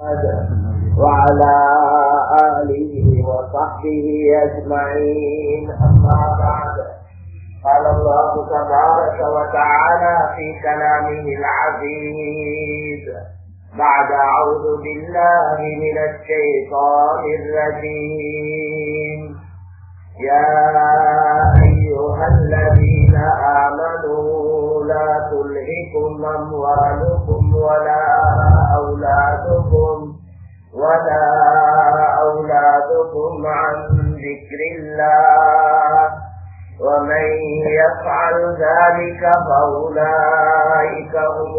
وعلى آله وصحبه أجمعين أما بعد قال الله تبارك وتعالى في كلامه العزيز بعد أعوذ بالله من الشيطان الرجيم يا أيها الذين آمنوا لا تلهكم أموالكم ولا أولادكم ولا أولادكم عن ذكر الله ومن يفعل ذلك فأولئك هم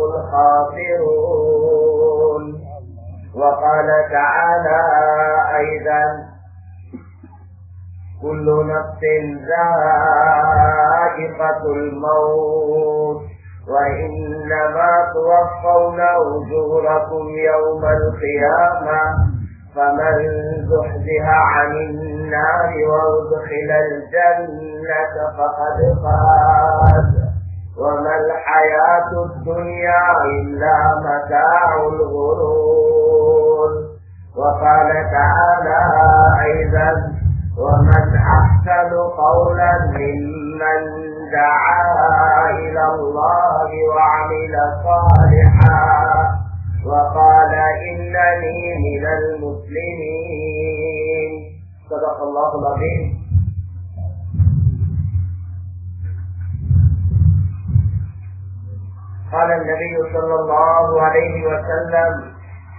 الخاسرون وقال تعالى أيضا كل نفس ذائقة الموت وإنما توفون أجوركم يوم القيامة فمن زحزح عن النار وادخل الجنة فقد فاز وما الحياة الدنيا إلا متاع الغرور وقال تعالى أيضا ومن أحسن قولا ممن دعا إلى الله وعمل صالحا وقال إنني من المسلمين صدق الله العظيم قال النبي صلى الله عليه وسلم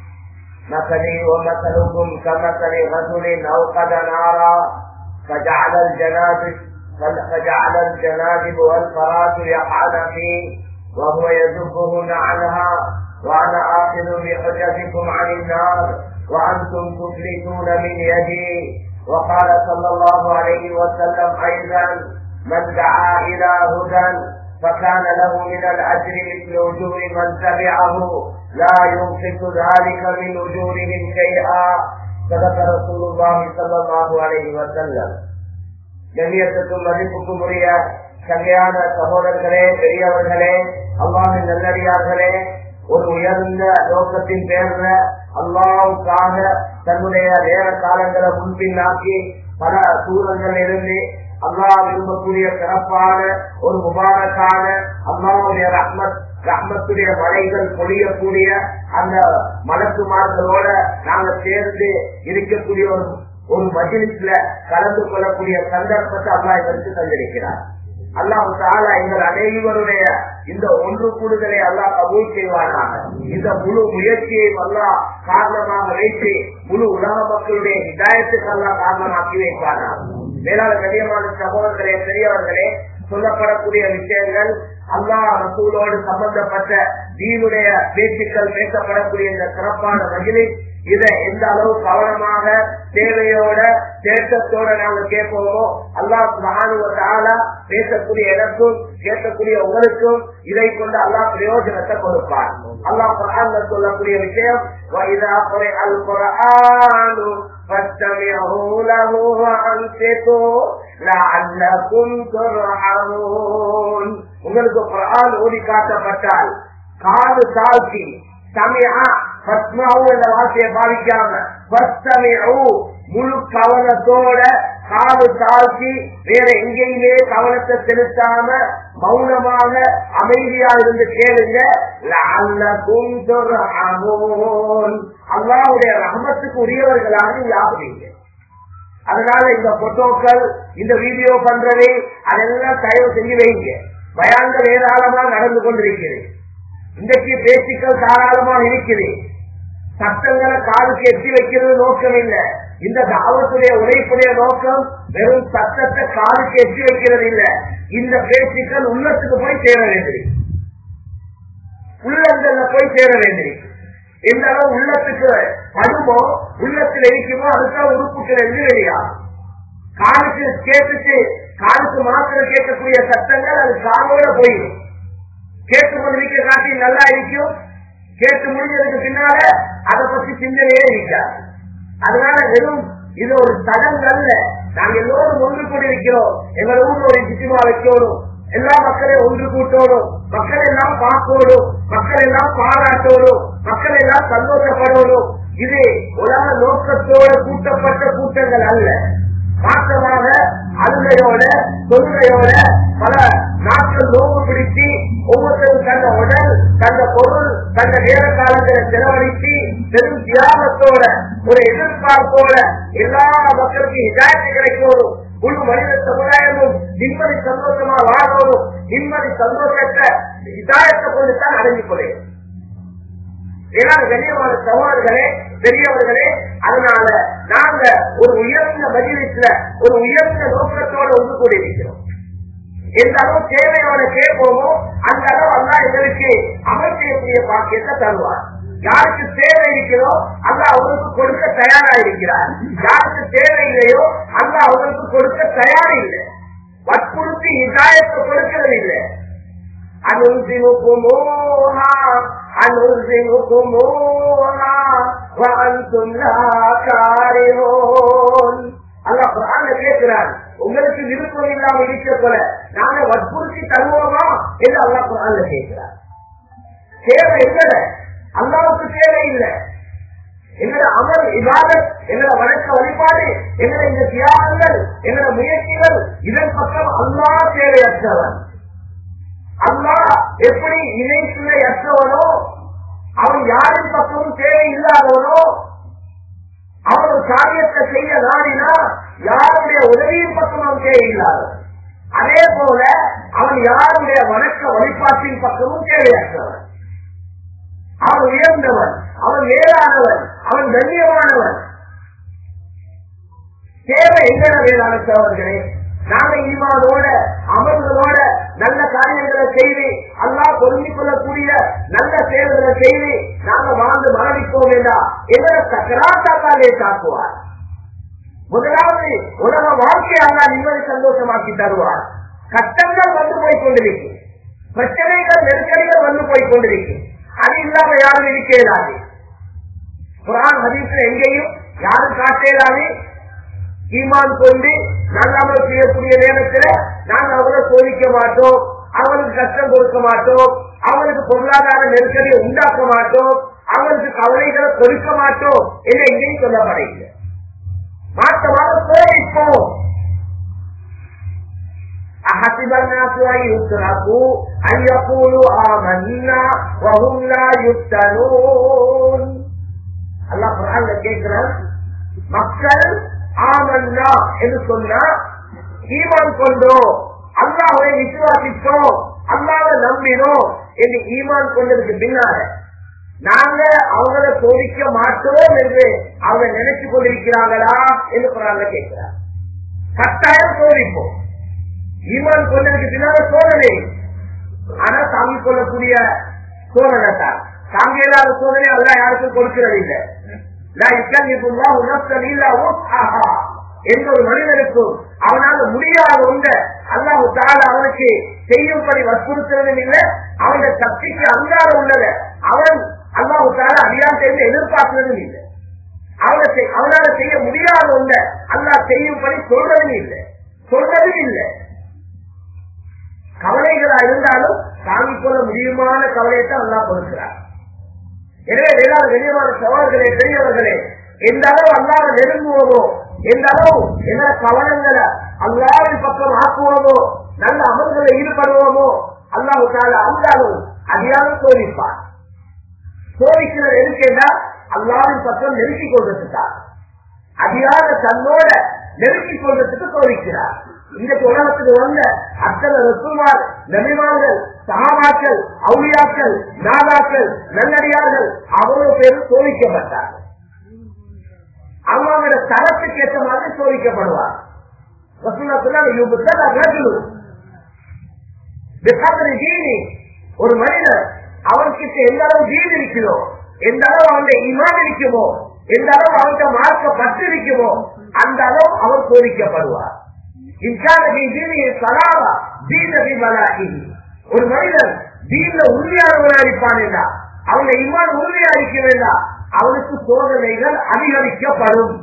مثلي ومثلكم كمثل رجل أوقد نارا فجعل الجنادب فجعل الجنادب والفراش يقعن فيه وهو يذبهن عنها وأنا آخذ بحجتكم عن النار وأنتم تفلتون من يدي وقال صلى الله عليه وسلم أيضا من دعا إلى هدى فكان له من الأجر مثل أجور من تبعه لا ينقص ذلك من أجورهم شيئا صدق رسول الله صلى الله عليه وسلم கண்ணியத்துக்கும் மதிப்புக்கும் உரிய சங்கையான சகோதரர்களே பெரியவர்களே அல்லாவின் நல்லடியார்களே ஒரு உயர்ந்த நோக்கத்தின் பேர்ல அல்லாவுக்காக தன்னுடைய நேர காலங்களை முன்பின்னாக்கி பல சூழல்கள் இருந்து அல்லாஹ் விரும்பக்கூடிய சிறப்பான ஒரு முபாரக்கான அல்லாவுடைய ரஹ்மத் ரஹ்மத்துடைய மலைகள் பொழியக்கூடிய அந்த மலக்குமார்களோட நாங்க சேர்ந்து இருக்கக்கூடிய ஒரு ஒரு மஜிலிஸ்ல கலந்து கொள்ளக்கூடிய சந்தர்ப்பத்தை அல்லா இதற்கு தந்திருக்கிறார் அல்லாஹ் தாலா எங்கள் அனைவருடைய இந்த ஒன்று கூடுதலை அல்லாஹ் கபூல் செய்வானாக இந்த முழு முயற்சியை அல்லாஹ் காரணமாக வைத்து முழு உலக மக்களுடைய இதாயத்துக்கு அல்லாஹ் காரணமாக்கி வைப்பானாக மேலான கண்ணியமான சகோதரர்களே பெரியவர்களே சொல்லப்படக்கூடிய விஷயங்கள் அல்லாஹ் ரசூலோடு சம்பந்தப்பட்ட தீனுடைய பேச்சுக்கள் பேசப்படக்கூடிய இந்த சிறப்பான மகிழில் இதை எந்த அளவு கவனமாக தேவையோட தேட்டத்தோட நாங்க கேட்போமோ அல்லாஹ் மகானுவத்தால பேசக்கூடிய எனக்கும் கேட்கக்கூடிய உங்களுக்கும் இதை கொண்டு அல்லாஹ் பிரயோஜனத்தை கொடுப்பார் அல்லாஹ் குரான் சொல்லக்கூடிய விஷயம் وَإِذَا قُرِئَ الْقُرْآنُ فَاسْتَمِعُوا لَهُ وَأَنصِتُوا لَعَلَّكُمْ تُرْحَمُونَ உங்களுக்கு குர்ஆன் ஓதி காட்டப்பட்டால் காது தாழ்த்தி சமியா பத்மாவு என்ற வார்த்தையை பாதிக்காம பத்தமிழு முழு கவனத்தோட காது தாழ்த்தி வேற எங்கேயுமே கவனத்தை செலுத்தாம மௌனமாக அமைதியா இருந்து கேளுங்க அல்லாவுடைய ரஹமத்துக்கு உரியவர்களாக யாருவீங்க அதனால இந்த போட்டோக்கள் இந்த வீடியோ பண்றது அதெல்லாம் தயவு செஞ்சு வைங்க பயான்கள் ஏராளமா நடந்து கொண்டிருக்கிறது இன்றைக்கு பேச்சுக்கள் தாராளமாக இருக்குது சட்டங்களை காலுக்கு எட்டி வைக்கிறது நோக்கம் இல்ல இந்த தாவத்துடைய உழைப்புடைய நோக்கம் வெறும் சட்டத்தை காலுக்கு எட்டி வைக்கிறது இல்ல இந்த பேச்சுக்கள் உள்ளத்துக்கு போய் சேர வேண்டியது உள்ளங்கள்ல போய் சேர வேண்டியது எந்த அளவு உள்ளத்துக்கு படுமோ உள்ளத்தில் இருக்குமோ அதுதான் உறுப்புகள் என்று வெளியாகும் காலுக்கு கேட்டுட்டு காலுக்கு மாத்திரம் கேட்கக்கூடிய சட்டங்கள் அது காலோட போயிடும் கேட்டு கொண்டிருக்க காட்டி நல்லா இருக்கும் கேட்டு முடிஞ்சதுக்கு பின்னால அதை பத்தி சிந்தனையே இருக்காது அதனால வெறும் இது ஒரு தடங்கல்ல நாங்க எல்லோரும் ஒன்று கொண்டிருக்கிறோம் எங்க ஊர்ல ஒரு சித்திமா வைக்கணும் எல்லா மக்களையும் ஒன்று கூட்டணும் மக்கள் எல்லாம் பார்க்கணும் மக்கள் எல்லாம் பாராட்டணும் மக்கள் எல்லாம் சந்தோஷப்படணும் இது உலக நோக்கத்தோட கூட்டப்பட்ட கூட்டங்கள் அல்ல மாற்றமாக அழுகையோட தொழுகையோட பல நாட்கள் நோவு பிடித்து ஒவ்வொருத்தரும் தந்த உடல் தந்த பொருள் தந்த நேர காலங்களை செலவழித்து பெரும் தியாகத்தோட ஒரு எதிர்பார்ப்போட எல்லா மக்களுக்கும் இதாயத்து கிடைக்கணும் முழு மனித சமுதாயமும் நிம்மதி சந்தோஷமா வாழணும் நிம்மதி சந்தோஷத்தை இதாயத்தை கொண்டுதான் அடைஞ்சு கொள்ளையும் ஏன்னா கண்ணியமான சகோதரர்களே பெரியவர்களே அதனால நாங்க ஒரு உயர்ந்த மதிலீட்டுல ஒரு உயர்ந்த நோக்கத்தோட ஒன்று கூடியிருக்கிறோம் எந்த அளவு தேவையோட கேட்போமோ அந்த அளவு அல்லா எங்களுக்கு அமல் செய்யக்கூடிய பாக்கியத்தை தருவார் யாருக்கு தேவை இருக்கிறோ அல்ல அவருக்கு கொடுக்க தயாரா இருக்கிறார் யாருக்கு தேவை இல்லையோ அல்ல அவருக்கு கொடுக்க தயார் இல்லை வற்புறுத்தி இதாயத்தை கொடுக்கிறது இல்லை أنلزمكموها أنلزمكموها وأنتم لا كارهون அல்லாஹ் குர்ஆன்ல கேட்கிறார் உங்களுக்கு விருப்பம் இல்லாம இருக்க போல நாங்க வற்புறுத்தி தருவோமா என்று அல்லாஹ் குர்ஆன்ல கேட்கிறார் தேவை இல்லை அல்லாவுக்கு தேவை இல்லை எங்களோட அமல் இபாதத் எங்களோட வழக்க வழிபாடு எங்களோட இந்த தியாகங்கள் எங்களோட முயற்சிகள் இதன் பக்கம் அல்லா தேவையற்றவன் அல்லா எப்படி இணை அற்றவனோ அவன் யாரின் பக்கமும் தேவை இல்லாதவனோ அவன் ஒரு காரியத்தை செய்ய நாடினா யாருடைய உதவியின் பக்கம் அவன் தேவையில்லாதவன் அதே போல அவன் யாருடைய வணக்க வழிபாட்டின் பக்கமும் தேவையற்றவன் அவன் உயர்ந்தவன் அவன் மேலானவன் அவன் கண்ணியமானவன் தேவை எங்கட வேளாண்மைத்தவர்களே நாங்க ஈமானோட அமல்களோட நல்ல காரியங்களை செய்து அல்லா பொருந்திக் கொள்ளக்கூடிய நல்ல செயல்களை செய்து நாங்க வாழ்ந்து மரணிப்போம் என்றா எங்களை சக்கராத்தாலே தாக்குவார் முதலாவது உலக வாழ்க்கை அல்லா நிம்மதி சந்தோஷமாக்கி தருவார் கஷ்டங்கள் வந்து போய் கொண்டிருக்கும் பிரச்சனைகள் நெருக்கடிகள் வந்து போய் கொண்டிருக்கும் அது இல்லாம யாரும் இருக்க இயலாது குரான் ஹதீஸ்ல எங்கேயும் யாரும் காட்ட இயலாது ஈமான் கொண்டு நல்லமல் செய்யக்கூடிய நேரத்தில் நாங்கள் அவங்களை சோதிக்க மாட்டோம் அவங்களுக்கு கஷ்டம் கொடுக்க மாட்டோம் அவங்களுக்கு பொருளாதார நெருக்கடியை உண்டாக்க மாட்டோம் அவங்களுக்கு கவலைகளை கொடுக்க மாட்டோம் என்று எங்கேயும் சொல்லப்படையில்லை மாற்றமாக சோதிப்போம் أحسب الناس أن يتركوا أن يقولوا آمنا وهم لا يفتنون الله قرآن கேட்கிறான் மக்கள் ஆமன்னா என்று சொன்னா ஈமான் கொண்டோம் அல்லாவை விசுவாசித்தோம் அல்லாவை நம்பினோம் என்று ஈமான் கொண்டதுக்கு பின்னால நாங்க அவங்களை சோதிக்க மாட்டோம் என்று அவங்க நினைச்சு கொண்டிருக்கிறாங்களா என்று குரான்ல கேட்கிறார் கட்டாயம் சோதிப்போம் ஈமான் கொண்டதுக்கு பின்னால சோதனை ஆனா தாங்கிக் கொள்ளக்கூடிய சோதனை தான் தாங்க இல்லாத சோதனை அல்ல யாருக்கும் கொடுக்கிறது இல்லை எந்த ஒரு மனிதனுக்கும் அவனால் முடியாத ஒன்ற அல்லாஹு தால அவனுக்கு செய்யும்படி வற்புறுத்துறதும் இல்லை அவனுடைய சக்திக்கு அங்கார உள்ளத அவன் அல்லாஹு தால அறியான் தெரிந்து எதிர்பார்க்கிறதும் இல்லை அவனை அவனால செய்ய முடியாத ஒன்ற அல்லாஹ் செய்யும்படி சொல்றதும் இல்லை சொல்றதும் இல்லை கவலைகளா இருந்தாலும் தாங்கிக் கொள்ள முடியுமான கவலையத்தான் அல்லா கொடுக்கிறார் எனவே வேளாண் கண்ணியமான சவால்களே பெரியவர்களே எந்த அளவு அல்லாத நெருங்குவோமோ எந்த அளவு என்ன கவனங்களை அல்லாவின் பக்கம் ஆக்குவோமோ நல்ல அமல்களை ஈடுபடுவோமோ அல்லாஹு தால அந்த அளவு அதிகார சோதிப்பார் சோதிக்கிறது எதுக்கேண்டா அல்லாவின் பக்கம் நெருக்கிக் கொள்றதுக்காக அதிகார தன்னோட நெருக்கிக் கொள்றதுக்கு சோதிக்கிறார் இந்த உலகத்துக்கு வந்த அத்தனை ரசுமார் நபிமார்கள் சகாபாக்கள் அவுளியாக்கள் நாதாக்கள் நல்லடியார்கள் அவ்வளவு பேரும் சோதிக்கப்பட்டார்கள் அவங்களோட தரத்துக்கு ஏற்ற மாதிரி சோதிக்கப்படுவார் ஒரு மனிதர் அவன்கிட்ட எந்த அளவு வீடு இருக்குதோ எந்த அளவு அவனுடைய இமான் இருக்குமோ எந்த அளவு அவன்கிட்ட மார்க்க பற்று இருக்குமோ அந்த அளவு அவர் சோதிக்கப்படுவார் ஒரு மனிதன் தீன்ல உறுதியானவனா இருப்பான் என்றா அவங்க இம்மான் உறுதியா இருக்க வேண்டாம் அவனுக்கு சோதனைகள் அதிகரிக்கப்படும்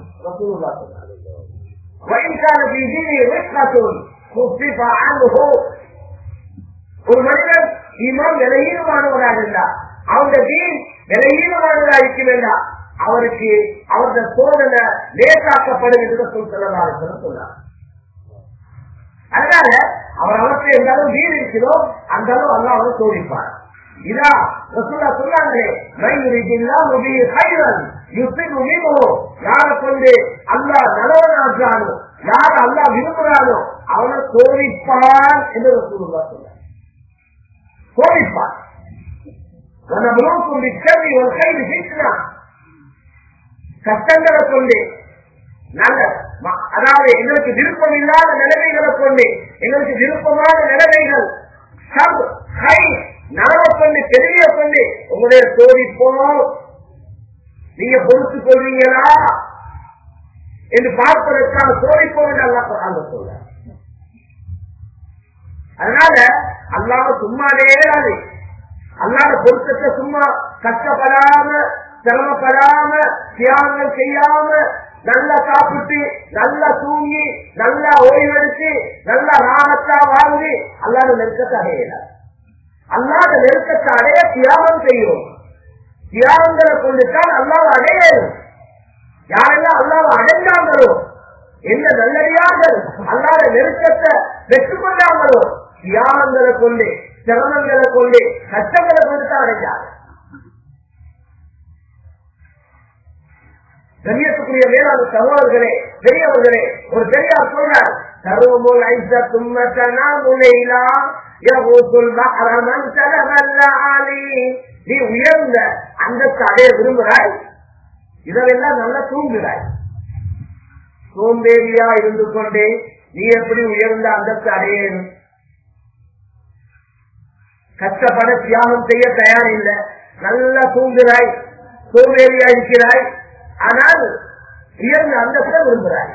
ஒரு மனிதன் இமான் விலையீனமானவனாக இருந்தா அவங்க தீன் விலையீனமானதா இருக்க வேண்டாம் அவருக்கு அவரது சோதனை லேசாக்கப்படும் என்று சொல்லலாம் சொன்னார் அதனால அவர் அவருக்கு எந்த அளவு வீடு இருக்கிறோ அந்த அளவு அல்லா அவர் சோதிப்பார் இதா ரசூலா சொன்னாங்களே மையுரிதில்லா முபி ஹைரன் யுசிபு மினு யார கொண்டு அல்லாஹ் நல்லவனாகிறானோ யார அல்லாஹ் விரும்புகிறானோ அவனை சோதிப்பான் என்று ரசூலுல்லாஹ் சொன்னார் சோதிப்பான் வனபுலோக்கும் பிச்சரி ஒரு கைது வீசினா கஷ்டங்களை கொண்டு நல்ல அதாவது எங்களுக்கு விருப்பம் இல்லாத நிலைமைகளை கொண்டு எங்களுக்கு விருப்பமான நிலைமைகள் நலவை கொண்டு பெரிய கொண்டு உங்களுடைய சோதிப்போம் நீங்க பொறுத்து கொள்வீங்களா என்று பார்ப்பதற்கான சோதிப்போம் என்று அல்லா அந்த சொல்ல அதனால அல்லாம சும்மாவே அது அல்லாத பொருத்தத்தை சும்மா கஷ்டப்படாம சிரமப்படாம தியாகங்கள் செய்யாம நல்லா சாப்பிட்டு நல்லா தூங்கி நல்லா ஓய்வெடுத்து நல்லா ராகத்தா வாழ்ந்து அல்லாத நெருக்கத்தை அடையல அல்லாத நெருக்கத்தை அடைய தியாகம் செய்யும் தியாகங்களை கொண்டுதான் அல்லாத அடையணும் யாரெல்லாம் அல்லாத அடைஞ்சாங்களோ எந்த நல்லடியார்கள் அல்லாத நெருக்கத்தை பெற்றுக்கொண்டாங்களோ தியாகங்களை கொண்டு சிரமங்களை கொண்டு கஷ்டங்களை கொண்டு தான் அடைஞ்சாங்க கண்ணியத்துக்குரிய மேலான சகோதரர்களே பெரியவர்களே ஒரு பெரியார் சொல்றார் சர்வமுல் ஐச தும்மத்தனா முலைலா யகூத்துல் பஹரமன் தலவல்ல ஆலி நீ உயர்ந்த அந்தஸ்து அடைய விரும்புகிறாய் இதெல்லாம் நல்லா தூங்குகிறாய் சோம்பேறியா இருந்து கொண்டே நீ எப்படி உயர்ந்த அந்தஸ்து அடையணும் கஷ்டப்பட தியாகம் செய்ய தயார் இல்லை நல்லா தூங்குகிறாய் சோம்பேறியா இருக்கிறாய் ஆனால் உயர்ந்த அந்தஸ்தை விரும்புகிறாய்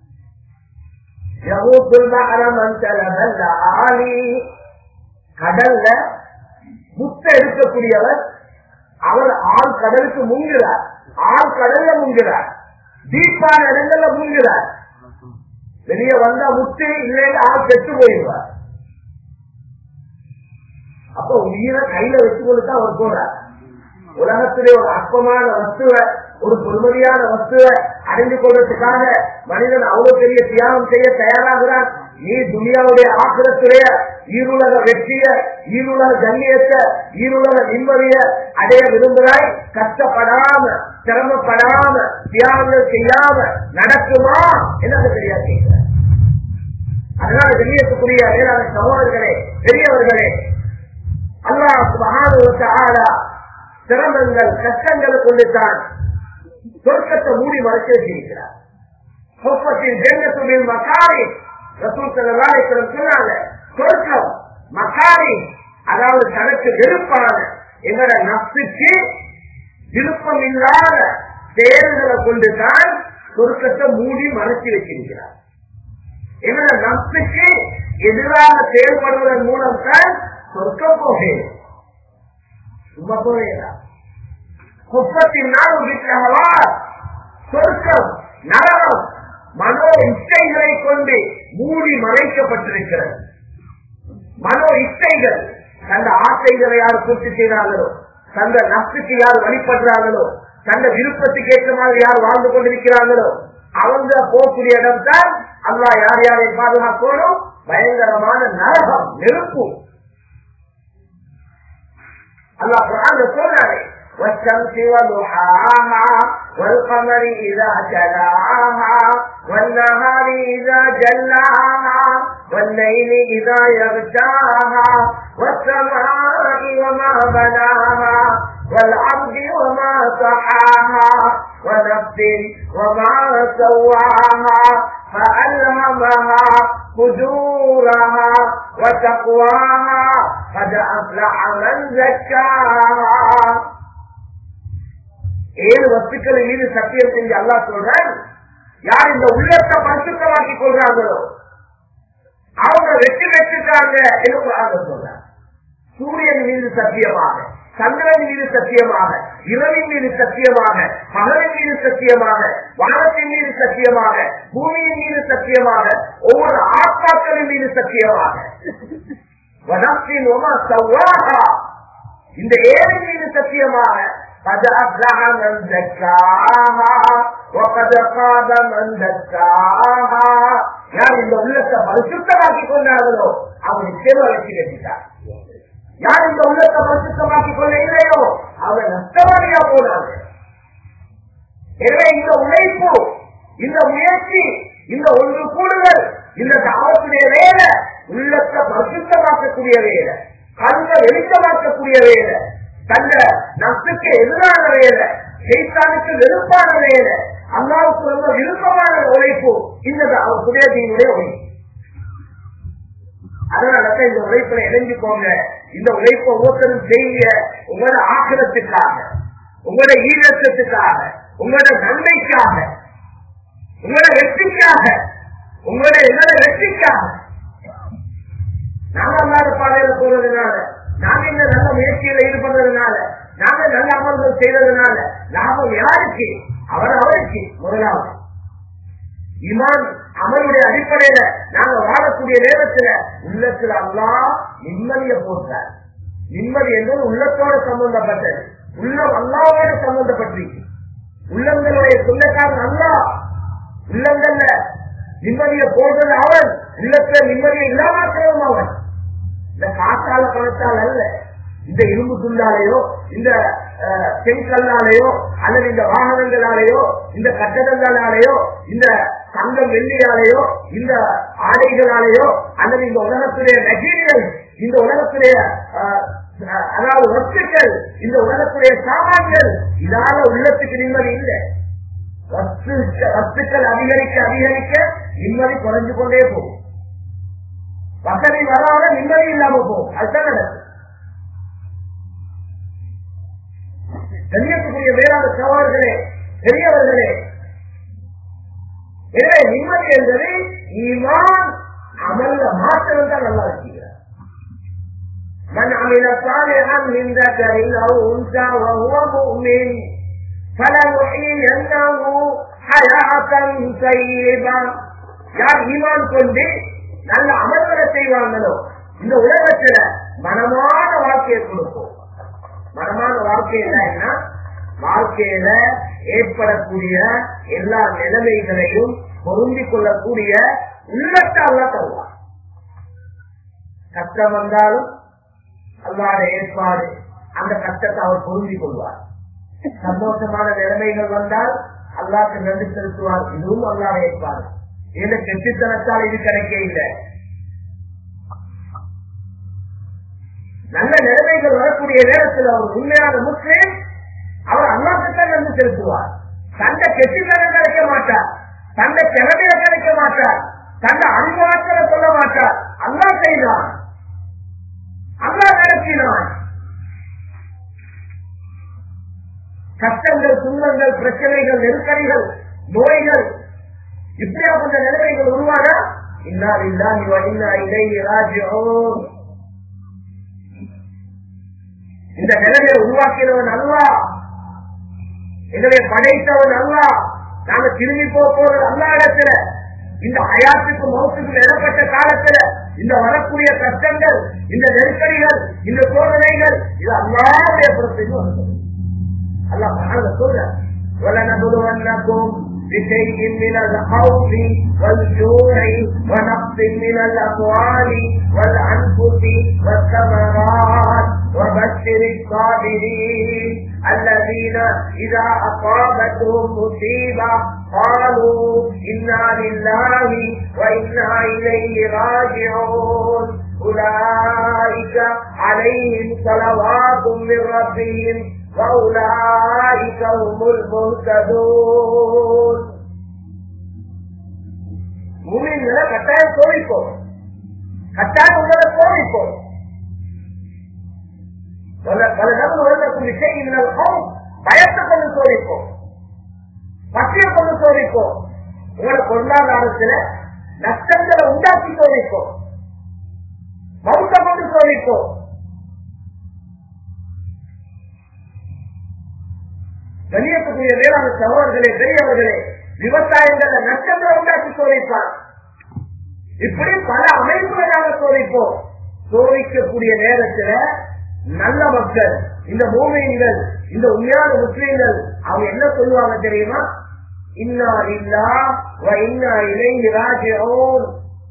கடல்ல முத்த எடுக்கக்கூடியவர் அவர் ஆள் கடலுக்கு முங்குகிறார் ஆள் கடல்ல முங்குகிறார் தீப்பான இடங்கள்ல முங்குகிறார் வெளியே வந்தா முத்து இல்லைன்னு ஆள் செத்து போயிடுவார் அப்ப உயிரை கையில வச்சுக்கொண்டு தான் அவர் போறார் உலகத்திலே ஒரு அற்பமான வஸ்துவை ஒரு பொறுமதியான வஸ்துவை அறிந்து கொள்றதுக்காக மனிதன் அவ்வளவு பெரிய தியாகம் செய்ய தயாராகிறான் நீ துனியாவுடைய ஆக்கிரத்துடைய ஈருலக வெற்றிய ஈருலக கண்ணியத்தை ஈருலக நிம்மதிய அடைய விரும்புகிறாய் கஷ்டப்படாம சிரமப்படாம தியாகங்கள் செய்யாம நடக்குமா என்ன தெரியாது கேட்கிற அதனால கண்ணியத்துக்குரிய வேளாண் சகோதரர்களே பெரியவர்களே அல்லாஹ் மகானுவத்த ஆளா சிரமங்கள் கஷ்டங்களை கொண்டுதான் சொர்க்கத்தை மூடி மறைச்சு வச்சிருக்கிறார் சொப்பத்தின் ஜென்மத்துடைய மக்காரி ரசூல் செல்லாசலம் சொன்னாங்க சொர்க்கம் மக்காரி அதாவது தனக்கு வெறுப்பான எங்களோட நப்சுக்கு விருப்பம் இல்லாத செயல்களை கொண்டுதான் சொர்க்கத்தை மூடி மறைச்சு வச்சிருக்கிறார் எங்களோட நப்சுக்கு எதிராக செயல்படுவதன் மூலம் தான் சொர்க்கம் போகிறேன் சும்மா போகிறேன் குப்பத்தின் நாள் வீட்டகவா சொர்க்கம் நரகம் மனோ இச்சைகளை கொண்டு மூடி மறைக்கப்பட்டிருக்கிறது மனோ இச்சைகள் தந்த ஆசைகளை யார் பூர்த்தி செய்கிறார்களோ தந்த நஷ்டத்துக்கு யார் வழிபடுறாங்களோ தந்த விருப்பத்துக்கு ஏற்ற மாதிரி யார் வாழ்ந்து கொண்டிருக்கிறார்களோ அவங்க போகக்கூடிய இடம் தான் அல்லா யார் யாரை பாதுகாக்கணும் பயங்கரமான நரகம் நெருப்பு அல்லா குரான் சொல்றாரு والشمس وضحاها والقمر إذا جلاها والنهار إذا جلاها والليل إذا يغشاها والسماء وما بناها والأرض وما طحاها ونفس وما سواها فألهمها فجورها وتقواها قد أفلح من زكاها ஏழு வஸ்துக்களின் மீது சத்தியம் செஞ்சு அல்லா சொல்றான் யார் இந்த உள்ளத்தை பரிசுத்தமாக்கி கொள்றாங்களோ அவங்க வெற்றி பெற்றுட்டாங்க என்று சொல்றாங்க சூரியன் மீது சத்தியமாக சந்திரன் மீது சத்தியமாக இரவின் மீது சத்தியமாக பகலின் மீது சத்தியமாக வானத்தின் மீது சத்தியமாக பூமியின் மீது சத்தியமாக ஒவ்வொரு ஆத்மாக்களின் மீது சத்தியமாக வனத்தின் உமா சவ்வாகா இந்த ஏழை மீது சத்தியமாக قد أفلح من زكاها وقد خاب من دساها யார் இந்த உள்ளத்தை பரிசுத்தமாக்கி கொண்டார்களோ அவர் நிச்சயமா வெற்றி கட்டிட்டார் யார் இந்த உள்ளத்தை பரிசுத்தமாக்கி கொள்ள இல்லையோ அவர் நஷ்டவாதியா போனாங்க எனவே இந்த உழைப்பு இந்த முயற்சி இந்த ஒன்று கூடுதல் இந்த தாவத்துடைய வேலை உள்ளத்தை பரிசுத்தமாக்கக்கூடிய வேலை கண்ட வெளிச்சமாக்கக்கூடிய வேலை தந்த நத்துக்கு எதிரான வேலை செய்தானுக்கு வெறுப்பான வேலை அல்லாவுக்கு ரொம்ப விருப்பமான உழைப்பு இந்த சுதேசியினுடைய உழைப்பு அதனாலதான் இந்த உழைப்புல இணைஞ்சுக்கோங்க இந்த உழைப்பை ஒவ்வொருத்தரும் செய்ய உங்களோட ஆக்கிரத்துக்காக உங்களோட ஈழத்துக்காக உங்களோட நன்மைக்காக உங்களோட வெற்றிக்காக உங்களோட என்னோட வெற்றிக்காக நாங்க அல்லாத பாதையில போறதுனால நாங்க இந்த நல்ல முயற்சியில ஈடுபடுறதுனால நாங்க நல்ல அமல்கள் செய்யறதுனால லாபம் யாருக்கு அவர் அவருக்கு முதலாவது இமான் அமலுடைய அடிப்படையில நாங்க வாழக்கூடிய நேரத்துல உள்ளத்துல அல்லா நிம்மதியை போட்டார் நிம்மதி என்பது உள்ளத்தோட சம்பந்தப்பட்டது உள்ளம் அல்லாவோட சம்பந்தப்பட்டிருக்கு உள்ளங்களுடைய சொந்தக்காரன் அல்லா உள்ளங்கள்ல நிம்மதியை போடுறது அவன் உள்ளத்துல நிம்மதியை இல்லாமக்கிறதும் அவன் இந்த காத்தால பணத்தால் அல்ல இந்த இரும்பு துண்டாலேயோ இந்த செங்கல்லாலேயோ அல்லது இந்த வாகனங்களாலேயோ இந்த கட்டடங்களாலேயோ இந்த தங்கம் வெள்ளியாலேயோ இந்த ஆடைகளாலேயோ அல்லது இந்த உலகத்துடைய மெட்டீரியல் இந்த உலகத்துடைய அதாவது வஸ்துக்கள் இந்த உலகத்துடைய சாமான்கள் இதால உள்ளத்துக்கு நிம்மதி இல்லை வஸ்துக்கள் அதிகரிக்க அதிகரிக்க நிம்மதி குறைஞ்சு கொண்டே போகும் வசதி வராத நிம்மதி இல்லாம போகும் அதுதான் நடக்கும் கண்ணியத்துக்குரிய வேளாண் சவால்களே பெரியவர்களே எனவே நிம்மதி என்பது ஈமான் அமல்ல மாற்றம் தான் நல்லா இருக்கிறார் من عمل صالحا من ذكر او انثى وهو مؤمن فلنحيينه حياة طيبة யார் ஈமான் கொண்டு நல்ல அமல்களை செய்வாங்களோ இந்த உலகத்துல மனமான வாழ்க்கையை கொடுப்போம் மனமான வாழ்க்கை என்ன வாழ்க்கையில ஏற்படக்கூடிய எல்லா நிலைமைகளையும் பொருந்திக் கொள்ளக்கூடிய உள்ளத்தை அல்ல தருவார் கஷ்டம் வந்தாலும் அல்லாத ஏற்பாடு அந்த கஷ்டத்தை அவர் பொருந்திக் கொள்வார் சந்தோஷமான நிலைமைகள் வந்தால் அல்லாக்கு நன்றி செலுத்துவார் இதுவும் அல்லாத ஏற்பாடு இதுல கெட்டித்தனத்தால் இது கிடைக்க இல்லை நல்ல நிலைமைகள் வரக்கூடிய நேரத்தில் அவர் உண்மையான முஸ்லீம் அவர் அல்லாத்துத்தான் நன்றி செலுத்துவார் தந்த கெட்டித்தனம் கிடைக்க மாட்டார் தந்த திறமையை கிடைக்க மாட்டார் தந்த அறிவாற்றலை சொல்ல மாட்டார் அல்லா செய்தான் அல்லா நடத்தினான் கஷ்டங்கள் துன்பங்கள் பிரச்சனைகள் நெருக்கடிகள் நோய்கள் இப்படியாப்பட்ட நிலைமைகள் உருவாக இன்னால் இல்லாஹி இன்னா இலைஹி ராஜிஊன் இந்த நிலையை உருவாக்கினவன் அல்லா எங்களை படைத்தவன் அல்லா நாங்க திரும்பி போக போறது அல்லா இடத்துல இந்த ஹயாத்துக்கு மௌத்துக்கு இடப்பட்ட காலத்துல இந்த வரக்கூடிய கஷ்டங்கள் இந்த நெருக்கடிகள் இந்த சோதனைகள் இது அல்லாவுடைய புறத்துக்கு வந்தது அல்லா மகான சொல்ற وَلَنَبْلُوَنَّكُمْ بشيء من الخوف والجوع ونقص من الأموال والأنفس والثمرات وبشر الصابرين الذين إذا أصابتهم مصيبة قالوا إنا لله وإنا إليه راجعون أولئك عليهم صلوات من ربهم وأولئك هم المهتدون மூமின்களை கட்டாயம் சோதிப்போம் கட்டாயம் உங்களை சோதிப்போம் பலதம் விஷயம் பயத்தை கொண்டு சோதிப்போம் பற்றிய கொண்டு சோதிப்போம் உங்களோட பொருளாதாரத்துல நஷ்டங்களை உண்டாக்கி சோதிப்போம் மௌத்த கொண்டு சோதிப்போம் கண்ணியத்துக்குரிய வேளாண் சகோதரர்களே பெரியவர்களே விவசாயங்கள நஷ்டங்களை உண்டாக்கி சோதிப்பார் இப்படி பல அமைப்புகளை நாங்கள் சோதிப்போம் சோதிக்கக்கூடிய நேரத்துல நல்ல மக்கள் இந்த பூமியின்கள் இந்த உண்மையான முஸ்லீம்கள் அவங்க என்ன சொல்லுவாங்க தெரியுமா இன்னா இல்லா வ இன்னா இலைஹி ராஜிஊன்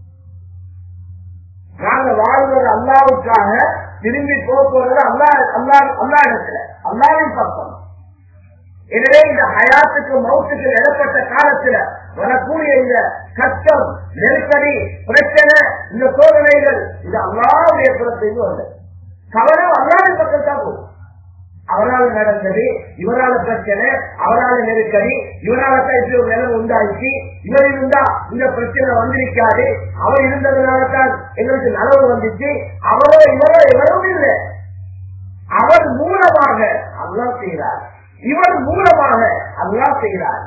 நாங்க வாழ்வது அல்லாவுக்காக திரும்பி போக போறது அல்லா அல்லா அல்லா இடத்துல அல்லாவின் பக்கம் எனவே இந்த ஹயாத்துக்கு மவுத்துக்கு இடப்பட்ட காலத்துல வரக்கூடிய இந்த கஷ்டம் நெருக்கடி பிரச்சனை இந்த சோதனைகள் இது அல்லாவுடைய புறத்திலிருந்து வந்தது கவனம் அல்லாவின் பக்கம் தான் போகும் அவரால் நடந்தது இவரால பிரச்சனை அவரால நெருக்கடி இவரால தான் இப்படி ஒரு நிலைமை உண்டாயிடுச்சு இவர் இருந்தா இந்த பிரச்சனை வந்திருக்காது அவர் இருந்ததுனால தான் எங்களுக்கு நலவு வந்துச்சு அவரோ இவரோ எவரும் இல்லை அவர் மூலமாக அல்லா செய்கிறார் இவர் மூலமாக அல்லா செய்கிறார்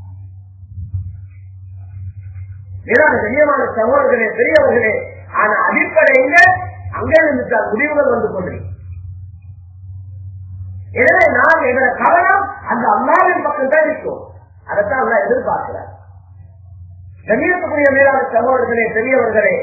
வேறான கண்ணியமான சகோதரர்களே பெரியவர்களே ஆனா அடிப்படையில அங்கிருந்து தான் முடிவுகள் வந்து கொண்டிருக்கும் எனவே நாம் எங்களோட கவனம் அந்த அல்லாவின் பக்கம் தான் இருக்கும் அதைத்தான் அல்லா எதிர்பார்க்கிறார் கண்ணியத்துக்குரிய மேலான சகோதரர்களே பெரியவர்களே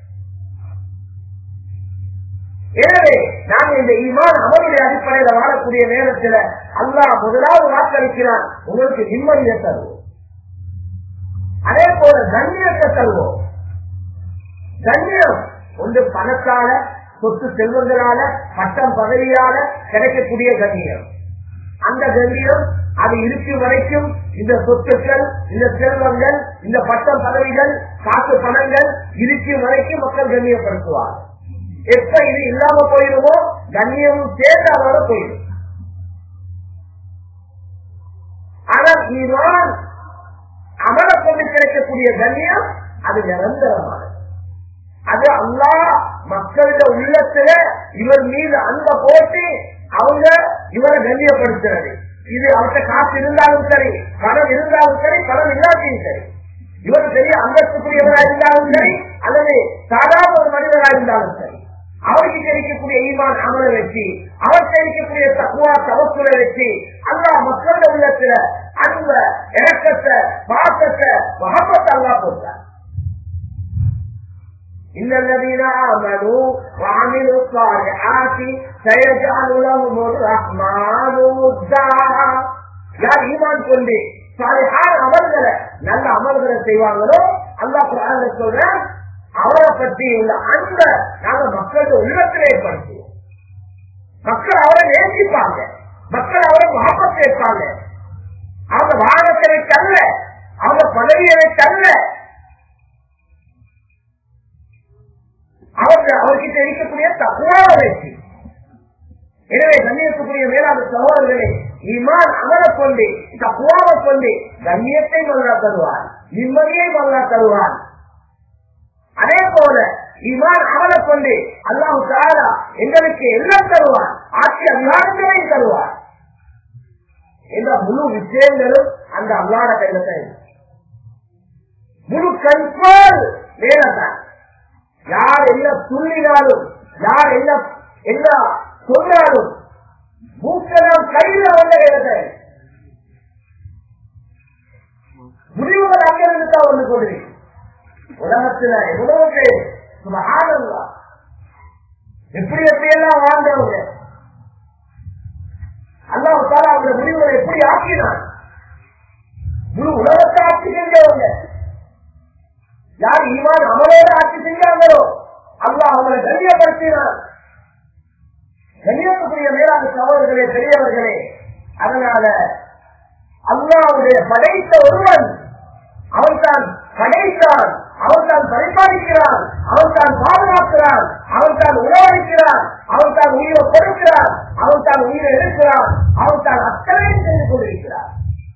எனவே நாங்க இந்த ஈமான் அமலுடைய அடிப்படையில வாழக்கூடிய நேரத்தில் அல்லாஹ் முதலாவது வாக்களிக்கிறான் உங்களுக்கு நிம்மதியை தருவோம் அதே போல கண்ணியத்தை தருவோம் கண்ணியம் ஒன்று பணத்தால சொத்து செல்வங்களால பட்டம் பதவியால கிடைக்கக்கூடிய கண்ணியம் அந்த கண்ணியம் அது இருக்கும் வரைக்கும் இந்த சொத்துக்கள் இந்த செல்வங்கள் இந்த பட்டம் பதவிகள் காசு பணங்கள் இருக்கும் வரைக்கும் மக்கள் கண்ணியப்படுத்துவார் எப்ப இது இல்லாம போயிடுமோ கண்ணியமும் சேர்ந்து அதோட போயிடும் ஆனால் இதுதான் அமல கொண்டு கிடைக்கக்கூடிய கண்ணியம் அது நிரந்தரமானது அது அல்லா மக்களிட உள்ளத்துல இவர் மீது அன்ப போட்டு அவங்க இவரை கண்ணியப்படுத்துறது இது அவர்கிட்ட காசு இருந்தாலும் சரி பணம் இருந்தாலும் சரி பணம் இல்லாட்டியும் சரி இவர் பெரிய அந்தஸ்துக்குரியவரா இருந்தாலும் சரி அல்லது சாதாரண ஒரு மனிதரா இருந்தாலும் சரி அவருக்கு கிடைக்கக்கூடிய ஈமான் அமலை வச்சு அவர் கிடைக்கக்கூடிய தக்குவா தவசுரை வச்சு அல்லா மக்களோட உள்ளத்துல அன்ப இறக்கத்தை பாசத்தை மகப்பத்தை அல்லா போட்டார் إن الذين آمنوا وعملوا الصالحات سيجعل لهم الرحمن ودا யார் ஈமான் கொண்டு சாலிஹான் அமல்களை நல்ல அமல்களை செய்வாங்களோ அல்லா குரான் சொல்ற அவரை பற்றி உள்ள அன்ப நாங்க மக்களோட உள்ளத்தில் ஏற்படுத்துவோம் மக்கள் அவரை நேசிப்பாங்க மக்கள் அவரை மகப்பத் வைப்பாங்க அவங்க வாகனத்தை வைக்கல்ல அவங்க பதவியை வைக்கல்ல அவருக்கு அவர்கிட்ட இருக்கக்கூடிய தகுவாக வச்சு எனவே கண்ணியத்துக்குரிய மேலான சகோதரர்களே இமான் அமல கொண்டு தகுவாக கொண்டு கண்ணியத்தை மல்லா தருவார் நிம்மதியை மல்லா தருவார் அதே போல இமான் அமல கொண்டு அல்லாஹு தாரா எங்களுக்கு எல்லாம் தருவார் ஆட்சி அதிகாரங்களையும் தருவார் என்ற முழு விஷயங்களும் அந்த அல்லாட கையில தான் முழு கண்ட்ரோல் மேலதான் யார் என்ன துள்ளினாலும் யார் என்ன என்ன சொன்னாலும் மூக்கலாம் கையில வந்த இடத்தை முடிவுகள் அங்கிருந்து தான் வந்து கொண்டிருக்கு உலகத்துல எவ்வளவு பேர் சுமகானங்களா எப்படி எப்படி எல்லாம் வாழ்ந்தவங்க அல்லாவுக்கால அவங்க முடிவுகளை எப்படி ஆக்கினான் முழு உலகத்தை ஆட்சி செஞ்சவங்க யார் ஈமான் அமலோட ஆட்சி செஞ்சாங்களோ அல்லாஹ் அவங்களை கண்ணியப்படுத்தினார் கண்ணியத்துக்குரிய மேலான சகோதரர்களே பெரியவர்களே அதனால அல்லாவுடைய படைத்த ஒருவன் அவன் தான் படைத்தான் அவன் தான் பரிபாலிக்கிறான் அவன் தான் பாதுகாக்கிறான் அவன் தான் உணவளிக்கிறான் அவன் தான் உயிரை கொடுக்கிறான் அவன் தான் உயிரை எடுக்கிறான் அவன் தான் அத்தனை செய்து கொண்டிருக்கிறான்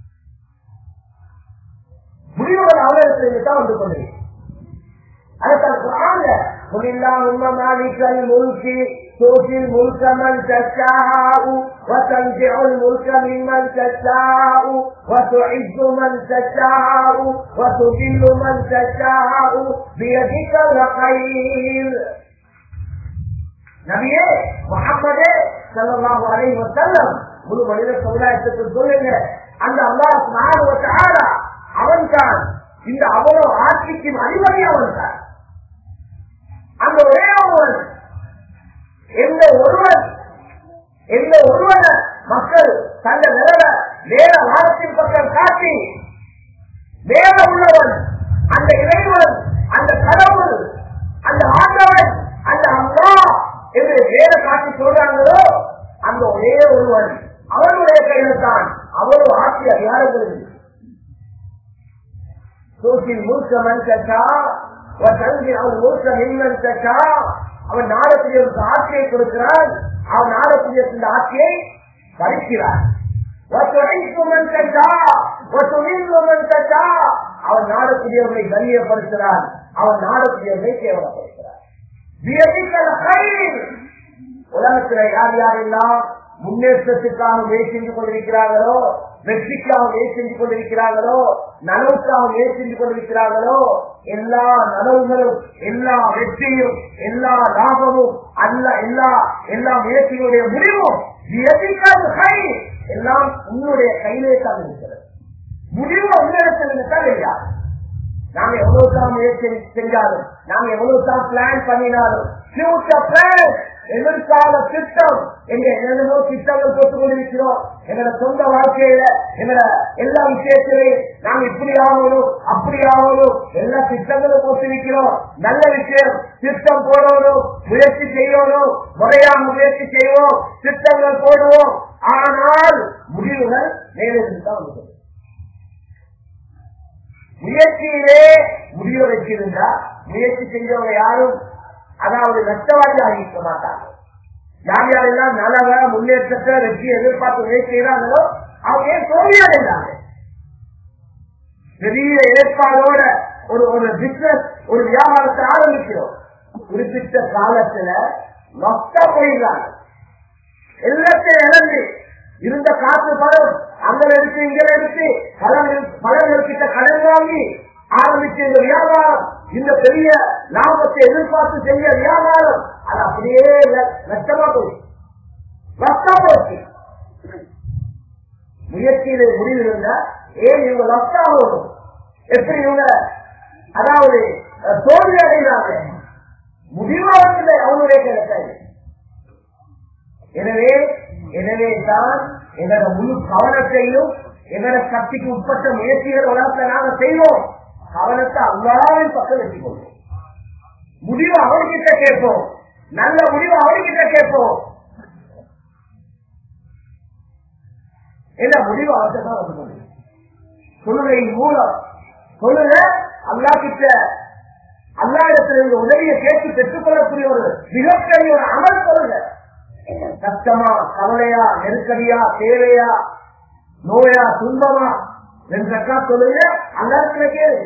முடிவுகள் அவர்களுக்கு தான் வந்து கொண்டிருக்கிறார் அதுதான் குரான்ல قل اللهم مالك الملك تؤتي الملك من تشاء وتنزع الملك ممن تشاء وتعز من تشاء وتذل من تشاء بيدك الخير நபியே முகம்மதே சல்லாஹு அலைஹி வஸல்லம் முழு மனித சமுதாயத்துக்கு சொல்லுங்க அந்த அல்லாஹ் சுப்ஹானஹு வ தஆலா அவன் தான் இந்த அவனோ ஆட்சிக்கு அதிபதி அவன் தான் அந்த ஒரே ஒருவன் எந்த ஒருவன் எந்த ஒருவனை மக்கள் தந்த நிலவ வேற வாரத்தின் பக்கம் காட்டி வேற உள்ளவன் அந்த இறைவன் அந்த கடவுள் அந்த ஆண்டவன் அந்த அம்மா என்று வேற காட்டி சொல்றாங்களோ அந்த ஒரே ஒருவன் அவனுடைய கையில தான் அவ்வளவு ஆட்சி அதிகாரங்கள் இருக்கு சூட்டில் மூக்க மனுஷா தங்கி அவன் மூக்க மின்மனுஷா அவன் நாடத்திற்கு ஆட்சியை கொடுக்கிறான் அவன் நாடத்திற்கு இந்த ஆட்சியை பறிக்கிறான் அவன் நாடக்கூடியவர்களை கண்ணியப்படுத்துகிறான் அவன் நாடக்கூடியவர்களை கேவலப்படுத்துகிறான் உலகத்துல யார் யாரெல்லாம் முன்னேற்றத்துக்காக முயற்சி செஞ்சு கொண்டிருக்கிறார்களோ வெற்றிக்காக முயற்சி செஞ்சு கொண்டிருக்கிறார்களோ நனவுக்காக முயற்சி செஞ்சு கொண்டிருக்கிறார்களோ எல்லா நனவுகளும் எல்லா வெற்றியும் எல்லா லாபமும் அல்ல எல்லா எல்லா முயற்சிகளுடைய முடிவும் எல்லாம் உன்னுடைய கையிலே தான் இருக்கிறது முடிவு உன்னிடத்தில் தான் இல்லையா நாங்க எவ்வளவு தான் முயற்சி செஞ்சாலும் நாங்க எவ்வளவு தான் பிளான் பண்ணினாலும் ஃபியூச்சர் பிளான் எதிர்கால திட்டம் எங்க என்னென்னமோ திட்டங்கள் போட்டுக் கொண்டிருக்கிறோம் எங்களோட சொந்த வாழ்க்கையில எங்களோட எல்லா விஷயத்திலையும் நாங்க இப்படி ஆகணும் அப்படி ஆகணும் எல்லா திட்டங்களும் போட்டிருக்கிறோம் நல்ல விஷயம் திட்டம் போடணும் முயற்சி செய்யணும் முறையாக முயற்சி செய்வோம் திட்டங்கள் போடுவோம் ஆனால் முடிவுகள் நேரில் தான் வந்து முயற்சியிலே முடிவு வச்சிருந்தா முயற்சி செஞ்சவங்க யாரும் அதாவது நஷ்டவாதி ஆகிக்க மாட்டாங்க யார் யாரெல்லாம் நலவ முன்னேற்றத்தை வெற்றி எதிர்பார்த்து முயற்சி செய்யறாங்களோ அவங்க ஏன் தோல்வியடைந்தாங்க பெரிய ஏற்பாடோட ஒரு ஒரு பிசினஸ் ஒரு வியாபாரத்தை ஆரம்பிக்கிறோம் குறிப்பிட்ட காலத்துல நஷ்டம் போயிடுறாங்க எல்லாத்தையும் இழந்து இருந்த காசு பணம் அங்க எடுத்து இங்க எடுத்து பலர்கிட்ட கடன் வாங்கி ஆரம்பிச்ச இந்த வியாபாரம் இந்த பெரிய லாபத்தை எதிர்பார்த்து செஞ்ச வியாபாரம் அது அப்படியே நஷ்டமா போச்சு நஷ்டம் போச்சு முயற்சியில முடிவு இருந்தா ஏன் இவங்க நஷ்டம் எப்படி இவங்க அதாவது தோல்வி அடைகிறாங்க முடிவாக அவனுடைய கிடைக்காது எனவே எனவே தான் எங்களோட முழு கவனத்தையும் எங்களோட சக்திக்கு உட்பட்ட முயற்சிகள் உலகத்தை நாங்க செய்வோம் கவனத்தை அல்லாவின் பக்கம் வச்சுக்கொள்வோம் முடிவு அவர்கிட்ட கேட்போம் நல்ல முடிவு அவர்கிட்ட கேட்போம் என்ன முடிவு அவர்கிட்ட தான் வந்து முடியும் சொல்லுகையின் மூலம் சொல்லுங்க அல்லா கிட்ட அல்லா இடத்துல உதவியை கேட்டு பெற்றுக் கொள்ளக்கூடிய ஒரு மிகப்பெரிய ஒரு அமல் சொல்லுங்க கஷ்டமா கவலையா நெருக்கடியா தேவையா நோயா துன்பமா என்றக்கா சொல்லுங்க அல்லாத்துல கேளு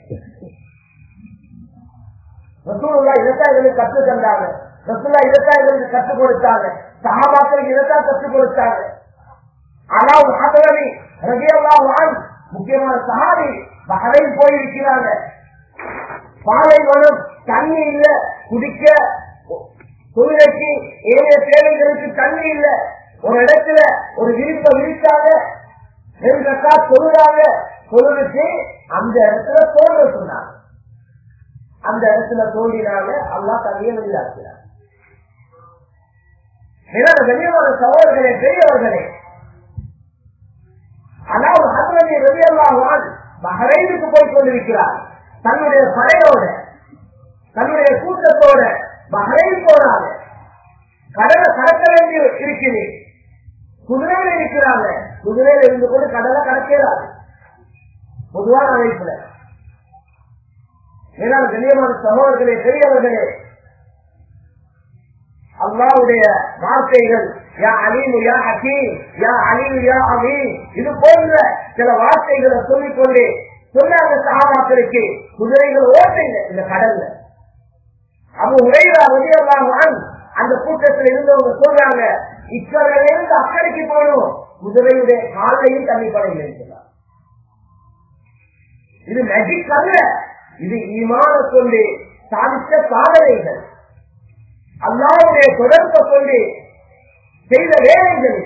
ரசூல்லா இதைத்தான் எங்களுக்கு கற்றுத் தந்தாங்க ரசூல்லா இதைத்தான் எங்களுக்கு கற்றுக் கொடுத்தாங்க சகாபாக்களுக்கு இதைத்தான் கற்றுக் கொடுத்தாங்க ஆனா ஒரு ஹசரவி ரகியல்லாஹ் முக்கியமான சஹாபி பஹரைன் போயிருக்கிறாங்க பாலைவனம் தண்ணி இல்ல குடிக்க தொழிலைக்கு ஏழை தேவைகளுக்கு தண்ணி இல்ல ஒரு இடத்துல ஒரு விரிப்ப விரிச்சாங்க ரெண்டக்கா தொழுதாங்க தொழுதுக்கு அந்த இடத்துல தோன்ற சொன்னாங்க அந்த இடத்துல தோண்டினாங்க அல்லா தண்ணியை வெளியாக்கிறார் வெளியவர சகோதரர்களே பெரியவர்களே அதாவது ஹசரதி ரவியல்லாவான் பஹரைனுக்கு போய் கொண்டிருக்கிறார் தன்னுடைய படையோட தன்னுடைய கூட்டத்தோட பஹரைன் போறாங்க கடலை கடக்க வேண்டி இருக்குது குதிரையில இருக்கிறாங்க குதிரையில இருந்து கொண்டு கடலை கடக்கிறாரு பொதுவான அமைப்புல ஏதாவது கண்ணியமான சகோதரர்களே பெரியவர்களே அல்லாவுடைய வார்த்தைகள் யா அலீமு யா ஹக்கீம் யா அலீமு யா அமீன் இது போன்ற சில வார்த்தைகளை சொல்லிக்கொண்டே சொன்னாங்க சகாபாக்களுக்கு குதிரைகள் ஓட்டைங்க இந்த கடல்ல அப்ப உரையில உதயமாக அந்த கூட்டத்தில் இருந்தவங்க சொல்றாங்க இக்கரையிலிருந்து அக்கறைக்கு போகணும் குதிரையுடைய காலையும் தண்ணி படையில் இருக்கிறார் இது மேஜிக் அல்ல இது ஈமான கொண்டு சாதித்த சாதனைகள் அல்லாவுடைய தொடர்பை கொண்டு செய்த வேலைகள்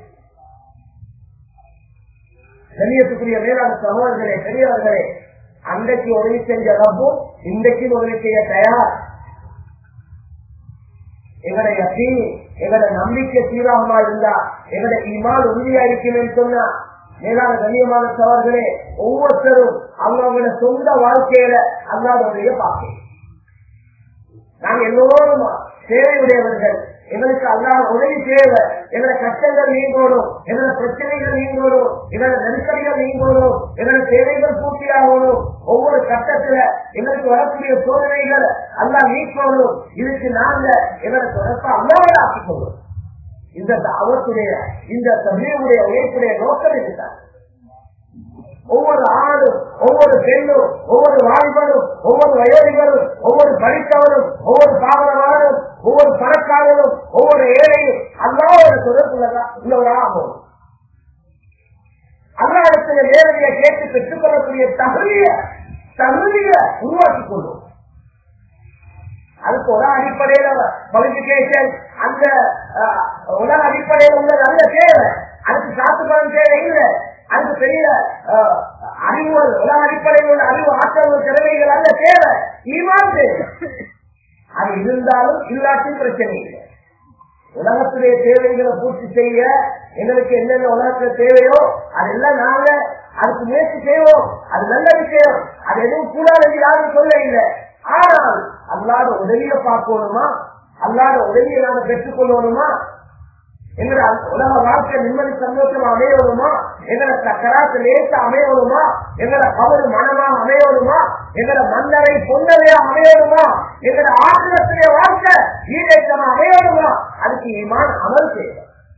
கண்ணியத்துக்குரிய மேலான சகோதரர்களே பெரியவர்களே அன்றைக்கு உதவி செஞ்ச ரப்பும் இன்றைக்கு உதவி செய்ய தயார் எங்களுடைய தீ எங்களோட நம்பிக்கை சீராகமா இருந்தா எங்களோட ஈமான் உறுதியா இருக்குன்னு சொன்னா மேலான கண்ணியமான சவர்களே ஒவ்வொருத்தரும் அவங்களோட சொந்த வாழ்க்கையில அல்லாதவரைய பார்க்க நாங்க எல்லோரும் தேவையுடையவர்கள் எங்களுக்கு அல்லாத உதவி தேவை எங்களோட கஷ்டங்கள் நீங்கணும் எங்களோட பிரச்சனைகள் நீங்கணும் எங்களோட நெருக்கடிகள் நீங்கணும் எங்களோட தேவைகள் பூர்த்தியாகணும் ஒவ்வொரு கட்டத்துல எங்களுக்கு வரக்கூடிய சோதனைகள் அல்லா நீக்கணும் இதுக்கு நாங்க எங்களோட தொடர்பை அல்லாவோட ஆக்கிக்கணும் இந்த அவத்துடைய இந்த தமிழுடைய உழைப்புடைய நோக்கம் இதுதான் ஒவ்வொரு ஆணும் ஒவ்வொரு பெண்ணும் ஒவ்வொரு வாலிபனும் ஒவ்வொரு வயோதிகரும் ஒவ்வொரு படித்தவரும் ஒவ்வொரு பாவனவானும் ஒவ்வொரு பணக்காரனும் ஒவ்வொரு ஏழையும் அல்லாவோட தொடர்புள்ளதா உள்ளவராகும் அல்லாடத்துல நேரடியை கேட்டு பெற்றுக் கொள்ளக்கூடிய தகுதிய தகுதிய உருவாக்கிக் கொள்ளும் அதுக்கு உலக அடிப்படையில குவாலிபிகேஷன் அந்த உலக அடிப்படையில் உள்ளது அல்ல தேவை அதுக்கு சாத்துப்படம் தேவை இல்லை அதுக்கு பெரிய அறிவுகள் உலக அடிப்படையில் உள்ள அறிவு ஆற்றல் திறமைகள் அல்ல தேவை ஈமான் தேவை அது இருந்தாலும் இல்லாட்டின் பிரச்சனை இல்லை உலகத்துடைய தேவைகளை பூர்த்தி செய்ய எங்களுக்கு என்னென்ன உலகத்துல தேவையோ அதெல்லாம் நாங்க அதுக்கு முயற்சி செய்வோம் அது நல்ல விஷயம் அது எதுவும் கூடாது என்று யாரும் சொல்ல இல்லை ஆனால் அல்லாத உதவியை பார்க்கணுமா அல்லாத உதவியை நாங்க பெற்றுக் கொள்ளணுமா எங்கட உலக வாழ்க்கை நிம்மதி சந்தோஷம் அமையணுமா எங்கட சக்கராத்து லேச அமையணுமா எங்கட கவரு மனமாக அமையணுமா எங்கட மன்னரை பொன்னரையா அமையணுமா எங்கட ஆசிரத்திலே வாழ்க்கை ஈடேற்றமா அமையணுமா அதுக்கு ஈமான் அமல் செய்யும்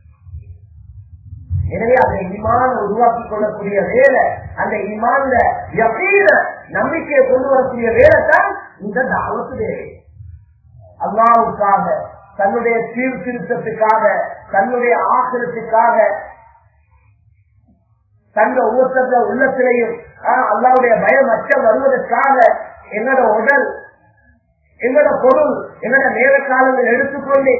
எனவே அந்த இமான உருவாக்கி கொள்ளக்கூடிய வேலை அந்த இமான்ல எப்பீர நம்பிக்கையை கொண்டு வரக்கூடிய வேலை தான் இந்த தாவத்து வேலை அல்லாவுக்காக தன்னுடைய சீர்திருத்தத்துக்காக தன்னுடைய ஆசிரத்துக்காக தந்த ஊசத்த உள்ளத்திலையும் அல்லாவுடைய பயம் அச்சம் வருவதற்காக என்னோட உடல் என்னோட பொருள் என்னோட நேர காலங்கள் எடுத்துக்கொண்டு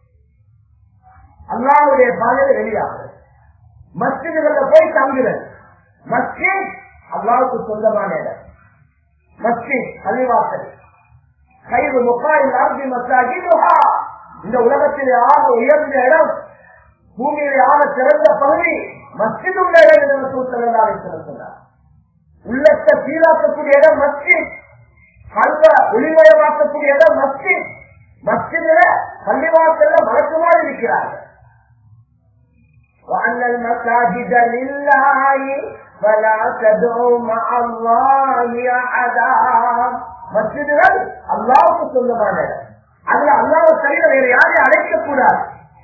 அல்லாவுடைய பாதையில் வெளியாகுது மஸ்ஜிதுகள்ல போய் தங்குறது மஸ்ஜித் அல்லாவுக்கு சொந்தமான இடம் மஸ்ஜித் பள்ளிவாசல் கைது முக்காயில் ஆர்ஜி மசாஜி இந்த உலகத்தில் ஆக உயர்ந்த இடம் பூமியிலே ஆக சிறந்த பகுதி மஸ்ஜித் உள்ள இடம் என்று சூழ்நிலை சொன்னார் உள்ளத்தை சீராக்கக்கூடிய இடம் மஸ்ஜித் கல்வ ஒளிமயமாக்கக்கூடிய இடம் மஸ்ஜித் மஸ்ஜிதுல பள்ளிவாசல்ல மலக்குமாறு இருக்கிறார்கள் وأن المساجد لله فلا تدعوا مع الله أحدا மஸ்ஜிதுகள் அல்லாவுக்கு சொந்தமான அதுல அல்லாவை தவிர வேற யாரையும் அழைக்க கூடாது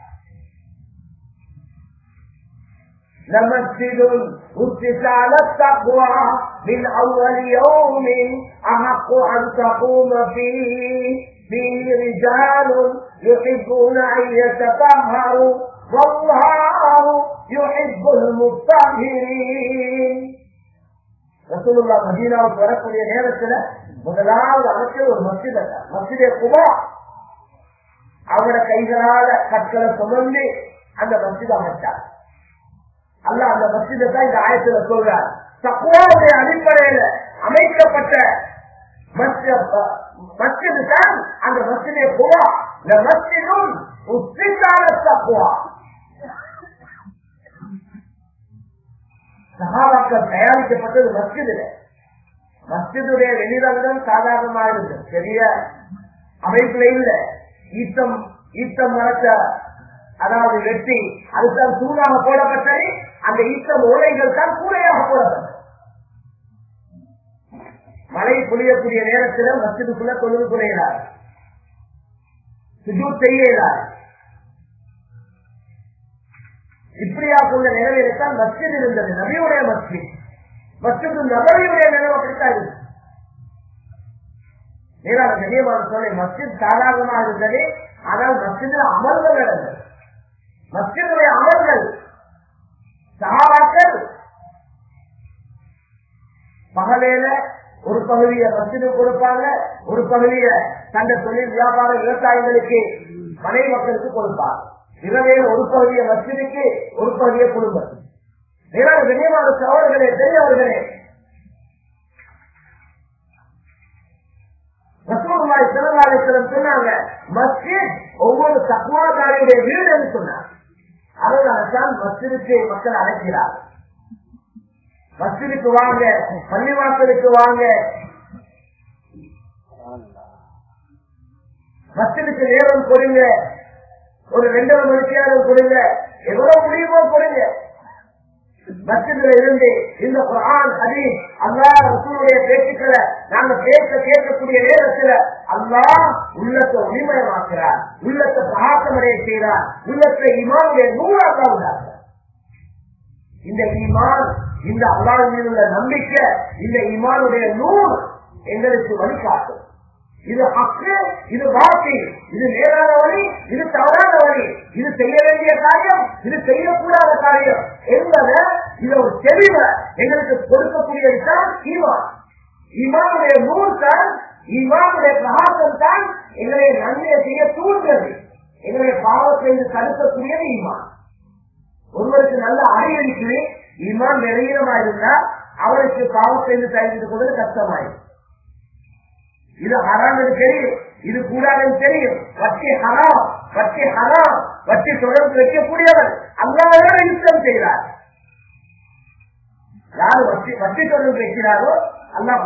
لمسجد أسس على التقوى من أول يوم أحق أن تقوم فيه فيه رجال يحبون أن يتطهروا والله يحب المطهرين ரசூலுல்லா மதீனாவுக்கு வரக்கூடிய நேரத்துல முதலாவது அமைச்ச ஒரு மசித மசிதே குபா அவரோட கைகளால கற்களை சுமந்து அந்த மசித அமைச்சார் அல்ல அந்த மசிதை தான் இந்த ஆயத்துல சொல்றார் தக்குவாவுடைய அடிப்படையில அமைக்கப்பட்ட மஸ்ஜிது தான் அந்த மஸ்ஜிதே குபா இந்த மஸ்ஜிதும் உச்சிக்கான தக்குவா சகாபாக்கள் தயாரிக்கப்பட்டது மஸ்ஜிதுல மஸ்ஜிதுடைய வெளிரங்கம் சாதாரணமாக இருக்கு பெரிய அமைப்புல இல்ல ஈட்டம் ஈட்டம் மரத்த அதாவது வெட்டி அதுதான் தூணாக போடப்பட்டது அந்த ஈட்டம் ஓலைகள் தான் கூரையாக போடப்பட்டது மழை பொழியக்கூடிய நேரத்தில் மஸ்ஜிதுக்குள்ள தொழில் குறையிறார் சுஜூத் செய்யறார் இப்படியாக்குள்ள நிலவில்தான் மஸ்ஜித் இருந்தது நபியுடைய மஸ்ஜித் மஸ்ஜித் நபரியுடைய நிலவு அப்படித்தான் இருந்தது மேலான கண்ணியமான சொல்ல மஸ்ஜித் சாதாரணமாக இருந்தது ஆனால் மஸ்ஜிதில் அமல்கள் நடந்தது மஸ்ஜிதுடைய அமல்கள் சகாபாக்கள் பகலையில ஒரு பகுதியை மஸ்ஜிது கொடுப்பாங்க ஒரு பகுதியை தந்த தொழில் வியாபார விவசாயிகளுக்கு மனை மக்களுக்கு கொடுப்பாங்க இரவையில் ஒரு பகுதியை மஸ்ஜிதுக்கு ஒரு பகுதியை குடும்பம் மேலான கண்ணியமான சோழர்களே பெரியவர்களே ரசூலுல்லாஹி ஸல்லல்லாஹு அலைஹி வஸல்லம் சொன்னாங்க மஸ்ஜித் ஒவ்வொரு தக்வாதாரியுடைய வீடுன்னு சொன்னாங்க அதனால்தான் மஸ்ஜிதுக்கு மக்கள் அழைக்கிறார் மஸ்ஜிதுக்கு வாங்க பள்ளிவாசலுக்கு வாங்க மஸ்ஜிதுக்கு நேரம் கொடுங்க ஒரு ரெண்டரை மணிக்கு நேரம் கொடுங்க எவ்வளவு முடியுமோ கொடுங்க மஸ்ஜிதுல இருந்து இந்த குரான் ஹதீஸ் அல்லாஹ் ரசூலுடைய பேச்சுக்களை நாங்க பேச கேட்கக்கூடிய நேரத்துல அல்லாஹ் உள்ளத்தை ஒளிமயமாக்குறார் உள்ளத்தை பிரகாசமடைய செய்கிறார் உள்ளத்தை இமானுடைய நூறாக உண்டாக்குறார் இந்த ஈமான் இந்த அல்லாஹ் மீது உள்ள நம்பிக்கை இந்த ஈமானுடைய நூல் எங்களுக்கு வழிகாட்டும் இது ஹக்கு இது வார்த்தை இது நேரான வழி இது தவறான வழி இது செய்ய வேண்டிய காரியம் இது செய்யக்கூடாத காரியம் என்பதை இது ஒரு தெளிவை எங்களுக்கு கொடுக்கக்கூடியதுதான் ஈமான் ஈமானுடைய நூல் தான் ஈமானுடைய பிரகாசம் தான் எங்களை நன்மையை செய்ய தூண்டுறது எங்களுடைய பாவத்தை இது தடுக்கக்கூடியது ஈமான் ஒருவருக்கு நல்ல அறிவளிக்கு ஈமான் நிறையமா இருந்தா அவருக்கு பாவத்தை தெரிந்து கொள்வது கஷ்டமாயிடும் இது ஹராம் தெரியும் இது கூடாதுன்னு தெரியும் வட்டி ஹராம் வட்டி ஹராம் வட்டி தொடர்பு வைக்கக்கூடியவர் அல்லாவோட யுத்தம் செய்கிறார் யாரு வட்டி வட்டி தொடர்பு வைக்கிறாரோ அல்லா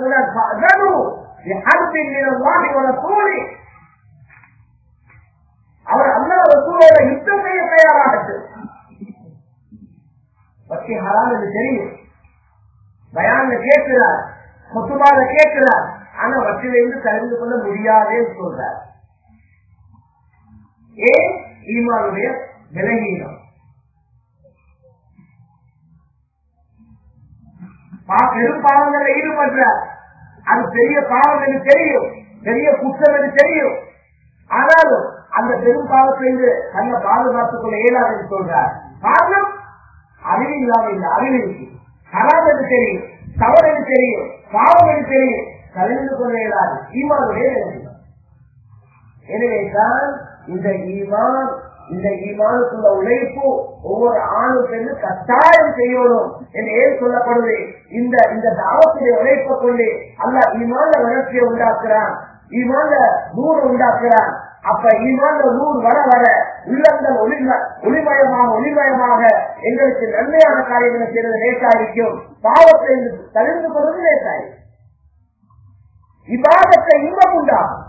சூழி அவர் அல்லா ரசூலோட யுத்தம் செய்ய தயாராகட்டு வட்டி ஹராம் என்று தெரியும் பயான்ல கேட்கிறார் சொத்துபாத கேட்கிறார் ஆனா வட்டிலிருந்து கலந்து கொள்ள முடியாதேன்னு சொல்றார் ஏன் ஈமானுடைய விலகீனம் பெரும் பாவங்களை ஈடுபடுறார் அது பெரிய பாவம் என்று தெரியும் பெரிய குற்றம் என்று தெரியும் ஆனாலும் அந்த பெரும் பாவத்திலிருந்து தன்னை பாதுகாத்துக் கொள்ள இயலாது என்று சொல்றார் காரணம் அறிவு இல்லாமல் இல்லை அறிவு இருக்கு ஹராம் என்று தெரியும் தவறு என்று தெரியும் பாவம் என்று தெரியும் கலந்து கொள்ள இயலாது ஈமானுடைய எனவேதான் இந்த ஈமான் இந்த ஈமானுக்குள்ள உழைப்பு ஒவ்வொரு ஆணும் பெண்ணு கட்டாயம் செய்யணும் என்று ஏன் சொல்லப்படுது இந்த இந்த தாவத்துடைய உழைப்பை கொண்டு அல்ல ஈமான வளர்ச்சியை உண்டாக்குறான் ஈமான நூறு உண்டாக்குறான் அப்ப ஈமான நூறு வர வர உள்ளங்கள் ஒளிம ஒளிமயமாக ஒளிமயமாக எங்களுக்கு நன்மையான காரியங்களை செய்வது லேசாயிருக்கும் பாவத்தை தவிர்த்து கொள்வது லேசாயிருக்கும் இவ்வாதத்தை இன்பம் உண்டாகும்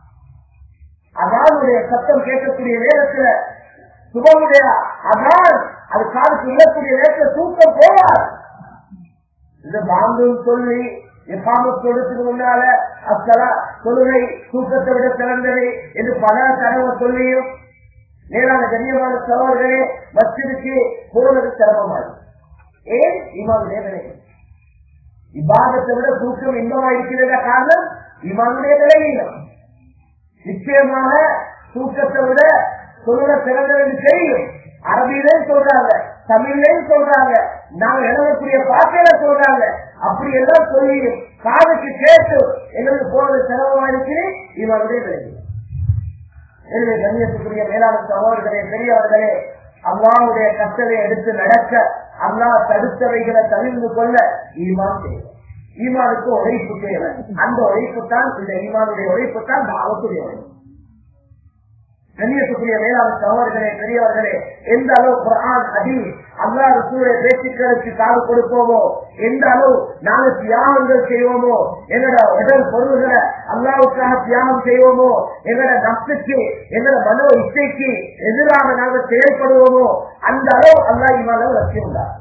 அதானுடைய சத்தம் கேட்கக்கூடிய நேரத்துல சுபமுடைய அதான் அது காலுக்கு விழக்கூடிய நேரத்தில் தூக்கம் போவார் இந்த பாம்பு சொல்லி எப்பாமத்தோடத்துக்கு முன்னால அத்தலா தொழுகை தூக்கத்தை விட சிறந்தது என்று பல தடவை சொல்லியும் நேரான கண்ணியமான சவால்களே மத்திற்கு போனது சிரமமாகும் ஏன் இமாவுடைய நிலைமை இவ்வாதத்தை விட தூக்கம் இன்பமா இருக்கிறத காரணம் இமானுடைய நிலையினம் நிச்சயமாக தூக்கத்தை விட சொல்ல சிறந்தது தெரியும் அரபியிலையும் சொல்றாங்க தமிழ்லையும் சொல்றாங்க நாங்க எழுதக்கூடிய பாட்டையில சொல்றாங்க அப்படி எல்லாம் சொல்லியும் காதுக்கு கேட்டு எங்களுக்கு போனது சிரமமாயிடுச்சு இவனுடைய விளைவு எனவே கண்ணியத்துக்குரிய மேலாண் சகோதரர்களே பெரியவர்களே அல்லாவுடைய கஷ்டத்தை எடுத்து நடக்க அல்லா தடுத்தவைகளை தவிர்த்து கொள்ள ஈமான் தேவை ஈமானுக்கு உழைப்பு தேவை அந்த உழைப்பு தான் இந்த ஈமானுடைய உழைப்பு தான் பாவத்துடைய உழைப்பு கண்ணியத்துக்குரிய மேலாண் சகோதரர்களே பெரியவர்களே எந்த அளவு குரான் அடி அல்லா ரசூடைய பேச்சுக்களுக்கு காது கொடுப்போமோ எந்த அளவு நாங்கள் தியாகங்கள் செய்வோமோ எங்களோட உடல் பொருள்களை அல்லாவுக்காக தியாகம் செய்வோமோ எங்களோட நப்சுக்கு எங்களோட மனோ இசைக்கு எதிராக நாங்கள் செயல்படுவோமோ அந்த அளவு அல்லா இவ்வளவு லட்சியம் உண்டாங்க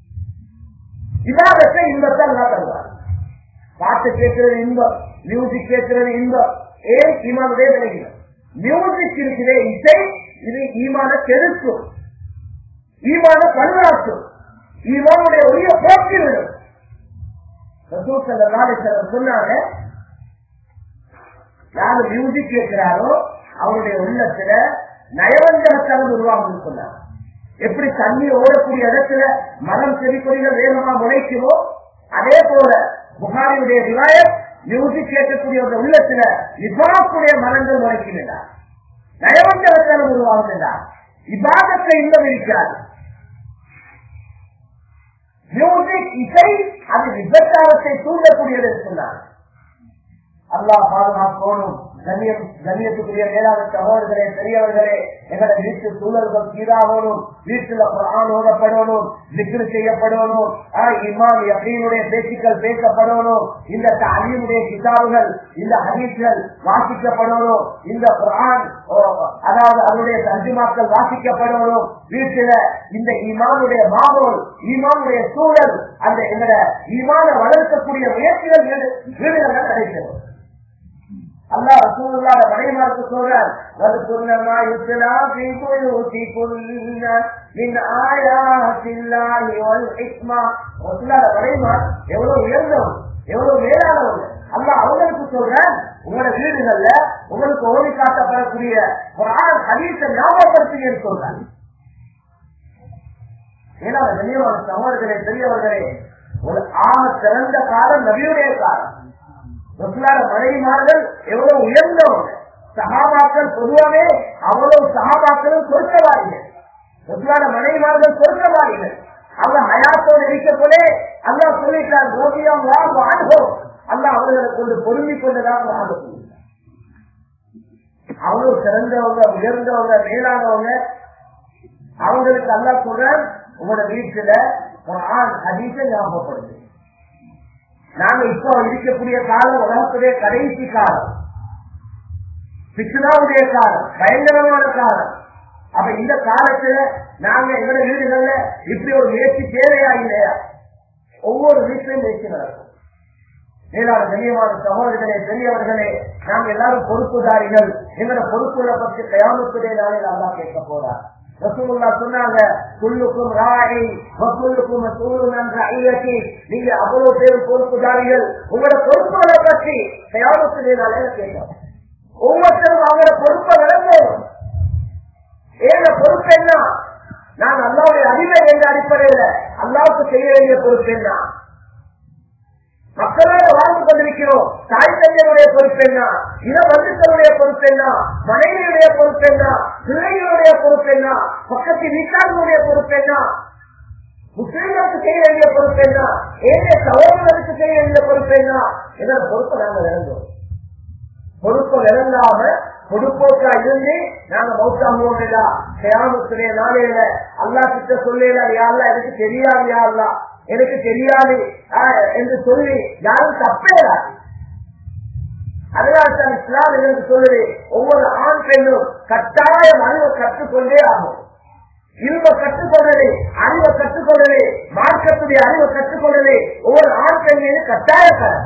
இவாதத்தை இன்பத்தை அல்லா தருவார் பாட்டு கேட்கிறது இன்பம் மியூசிக் கேட்கிறது இன்பம் ஏன் இமானுடைய விலகினம் மியூசிக் இருக்கிற இசை இது ஈமான கெடுக்கும் ஈமான பழுவாக்கும் ஈமானுடைய ஒளிய போக்கிவிடும் சொன்னாங்க யாரு மியூசிக் கேட்கிறாரோ அவருடைய உள்ளத்துல நயவஞ்சகத்தனம் உருவாகும் சொன்னாங்க எப்படி தண்ணி ஓடக்கூடிய இடத்துல மரம் செடி கொடிகள் வேகமா முளைக்குமோ அதே போல புகாரியுடைய விவாயம் மியூசிக் கேட்கக்கூடிய உள்ளத்துல நிபாக்குடைய மரங்கள் முளைக்கின்றன நயவஞ்சகத்தனம் உருவாகுகின்றன இபாதத்தை இன்னும் இருக்கிறார் மியூசிக் இசை அது விபச்சாரத்தை தூண்டக்கூடியது சொன்னார் அல்லாஹ் பாதுகாக்கணும் கண்ணியம் கண்ணியத்துக்குரிய மேலான சகோதரர்களே பெரியவர்களே எங்களோட வீட்டு சூழல்கள் சீராகணும் வீட்டுல குரான் ஓதப்படணும் விக்ரு செய்யப்படணும் ஆஹ் இமாம் எப்படினுடைய பேச்சுக்கள் பேசப்படணும் இந்த அழியுடைய கிதாபுகள் இந்த ஹதீஸ்கள் வாசிக்கப்படணும் இந்த குரான் ஓ, அதாவது அதனுடைய தர்ஜிமாக்கள் வாசிக்கப்படணும் வீட்டுல இந்த ஈமானுடைய மாமோல் ஈமானுடைய சூழல் அந்த எங்கட ஈமான வளர்க்கக்கூடிய முயற்சிகள் வீடு- வீடுகள்ல நடைபெறும் அல்லாஹ் ரசூலுல்லாஹ் மனைமாருக்கு சொல்றார் வதுகுன்னமா யுத்லா ஃபீ புயூதிகுன்ன மின் ஆயாத்தில்லாஹி வல் ஹிக்மா ரசூலுல்லாஹ் மனைமார் எவ்வளவு உயர்ந்தவங்க எவ்வளவு மேலானவங்க அல்லாஹ் அவங்களுக்கு சொல்றான் உங்களோட வீடுகள்ல உங்களுக்கு ஓடி காட்டப்படக்கூடிய குர்ஆன் ஹதீஸை ஞாபகப்படுத்துங்கன்னு சொல்றாங்க ஏன்னா கண்ணியமான சகோதரர்களே பெரியவர்களே ஒரு ஆக சிறந்த காலம் நபியுடைய காலம் ரசூலான மனைவிமார்கள் எவ்வளவு உயர்ந்தவங்க சகாபாக்கள் பொதுவாகவே அவ்வளவு சகாபாக்களும் சொர்க்கவாதிகள் ரசூலான மனைவிமார்கள் சொர்க்கவாதிகள் அவங்க ஹயாத்தோடு இருக்க போலே அல்லாஹ் சொல்லிட்டார் கோபியம் வா வாழ்வோம் அல்லாஹ் அவர்களை கொண்டு பொருந்தி கொண்டுதான் வாழ அவ்வளவு சிறந்தவங்க உயர்ந்தவங்க மேலானவங்க அவங்களுக்கு அல்லாஹ் சொல்றான் உங்களோட வீட்டுல குர்ஆன் ஹதீஸை ஞாபகப்படுது நாங்க இப்போ இருக்கக்கூடிய காலம் உலகத்துடைய கடைசி காலம் பிக்னாவுடைய காலம் பயங்கரமான காலம் அப்ப இந்த காலத்துல நாங்க எங்களோட வீடுகள்ல இப்படி ஒரு முயற்சி தேவையா இல்லையா ஒவ்வொரு வீட்டிலும் முயற்சி நடக்கும் மேலான கண்ணியமான சகோதரர்களே பெரியவர்களே நாங்க எல்லாரும் பொறுப்புதாரிகள் எங்களோட பொறுப்புகளை பற்றி கயாமத்துடைய நாளில் அல்லா கேட்க போறார் ரசூலுல்லா சொன்னாங்க குல்லுக்கும் ராயி வக்குல்லுக்கும் மசூலும் என்ற ஐயத்தி நீங்க அவ்வளவு பேரும் பொறுப்புதாரிகள் உங்களோட பொறுப்புகளை பற்றி கயாமத்துடைய நாளில் கேட்க ஒவ்வொருத்தரும் அவங்களோட பொறுப்பை விளங்கும் ஏன பொறுப்பு என்ன நான் அல்லாவுடைய அடிமை என்ற அடிப்படையில அல்லாவுக்கு செய்ய வேண்டிய பொறுப்பு என்ன மக்களோட வாழ்ந்து கொண்டிருக்கிறோம் தாய் தந்தையுடைய பொறுப்பு என்ன இன பந்துக்களுடைய பொறுப்பு என்ன மனைவியுடைய பொறுப்பு என்ன பிள்ளைகளுடைய பொறுப்பு என்ன பக்கத்து வீட்டார்களுடைய பொறுப்பு என்ன முஸ்லிம்களுக்கு செய்ய வேண்டிய பொறுப்பு என்ன ஏழை சகோதரர்களுக்கு செய்ய வேண்டிய பொறுப்பு என்ன இதோட பொறுப்பை நாங்கள் இறந்தோம் பொறுப்பை இறங்காம பொறுப்போக்கா இருந்து நாங்க மௌத்தாகுவோம் இல்லா கயாமத்துடைய நாளையில அல்லா கிட்ட சொல்லல யாருல எனக்கு தெரியாது யாருலா எனக்கு தெரியாது ஆஹ், என்று சொல்லி யாரும் தப்பேறாது அதனால தான் இஸ்லாம் எனக்கு சொல்லுது ஒவ்வொரு ஆண் பெண்ணும் கட்டாயம் அறிவை கற்றுக்கொண்டே ஆகும் இருவை கற்றுக்கொண்டது அறிவை கற்றுக்கொண்டது மார்க்கத்துடைய அறிவை கற்றுக்கொண்டது ஒவ்வொரு ஆண் பெண் மீது கட்டாயக்காரன்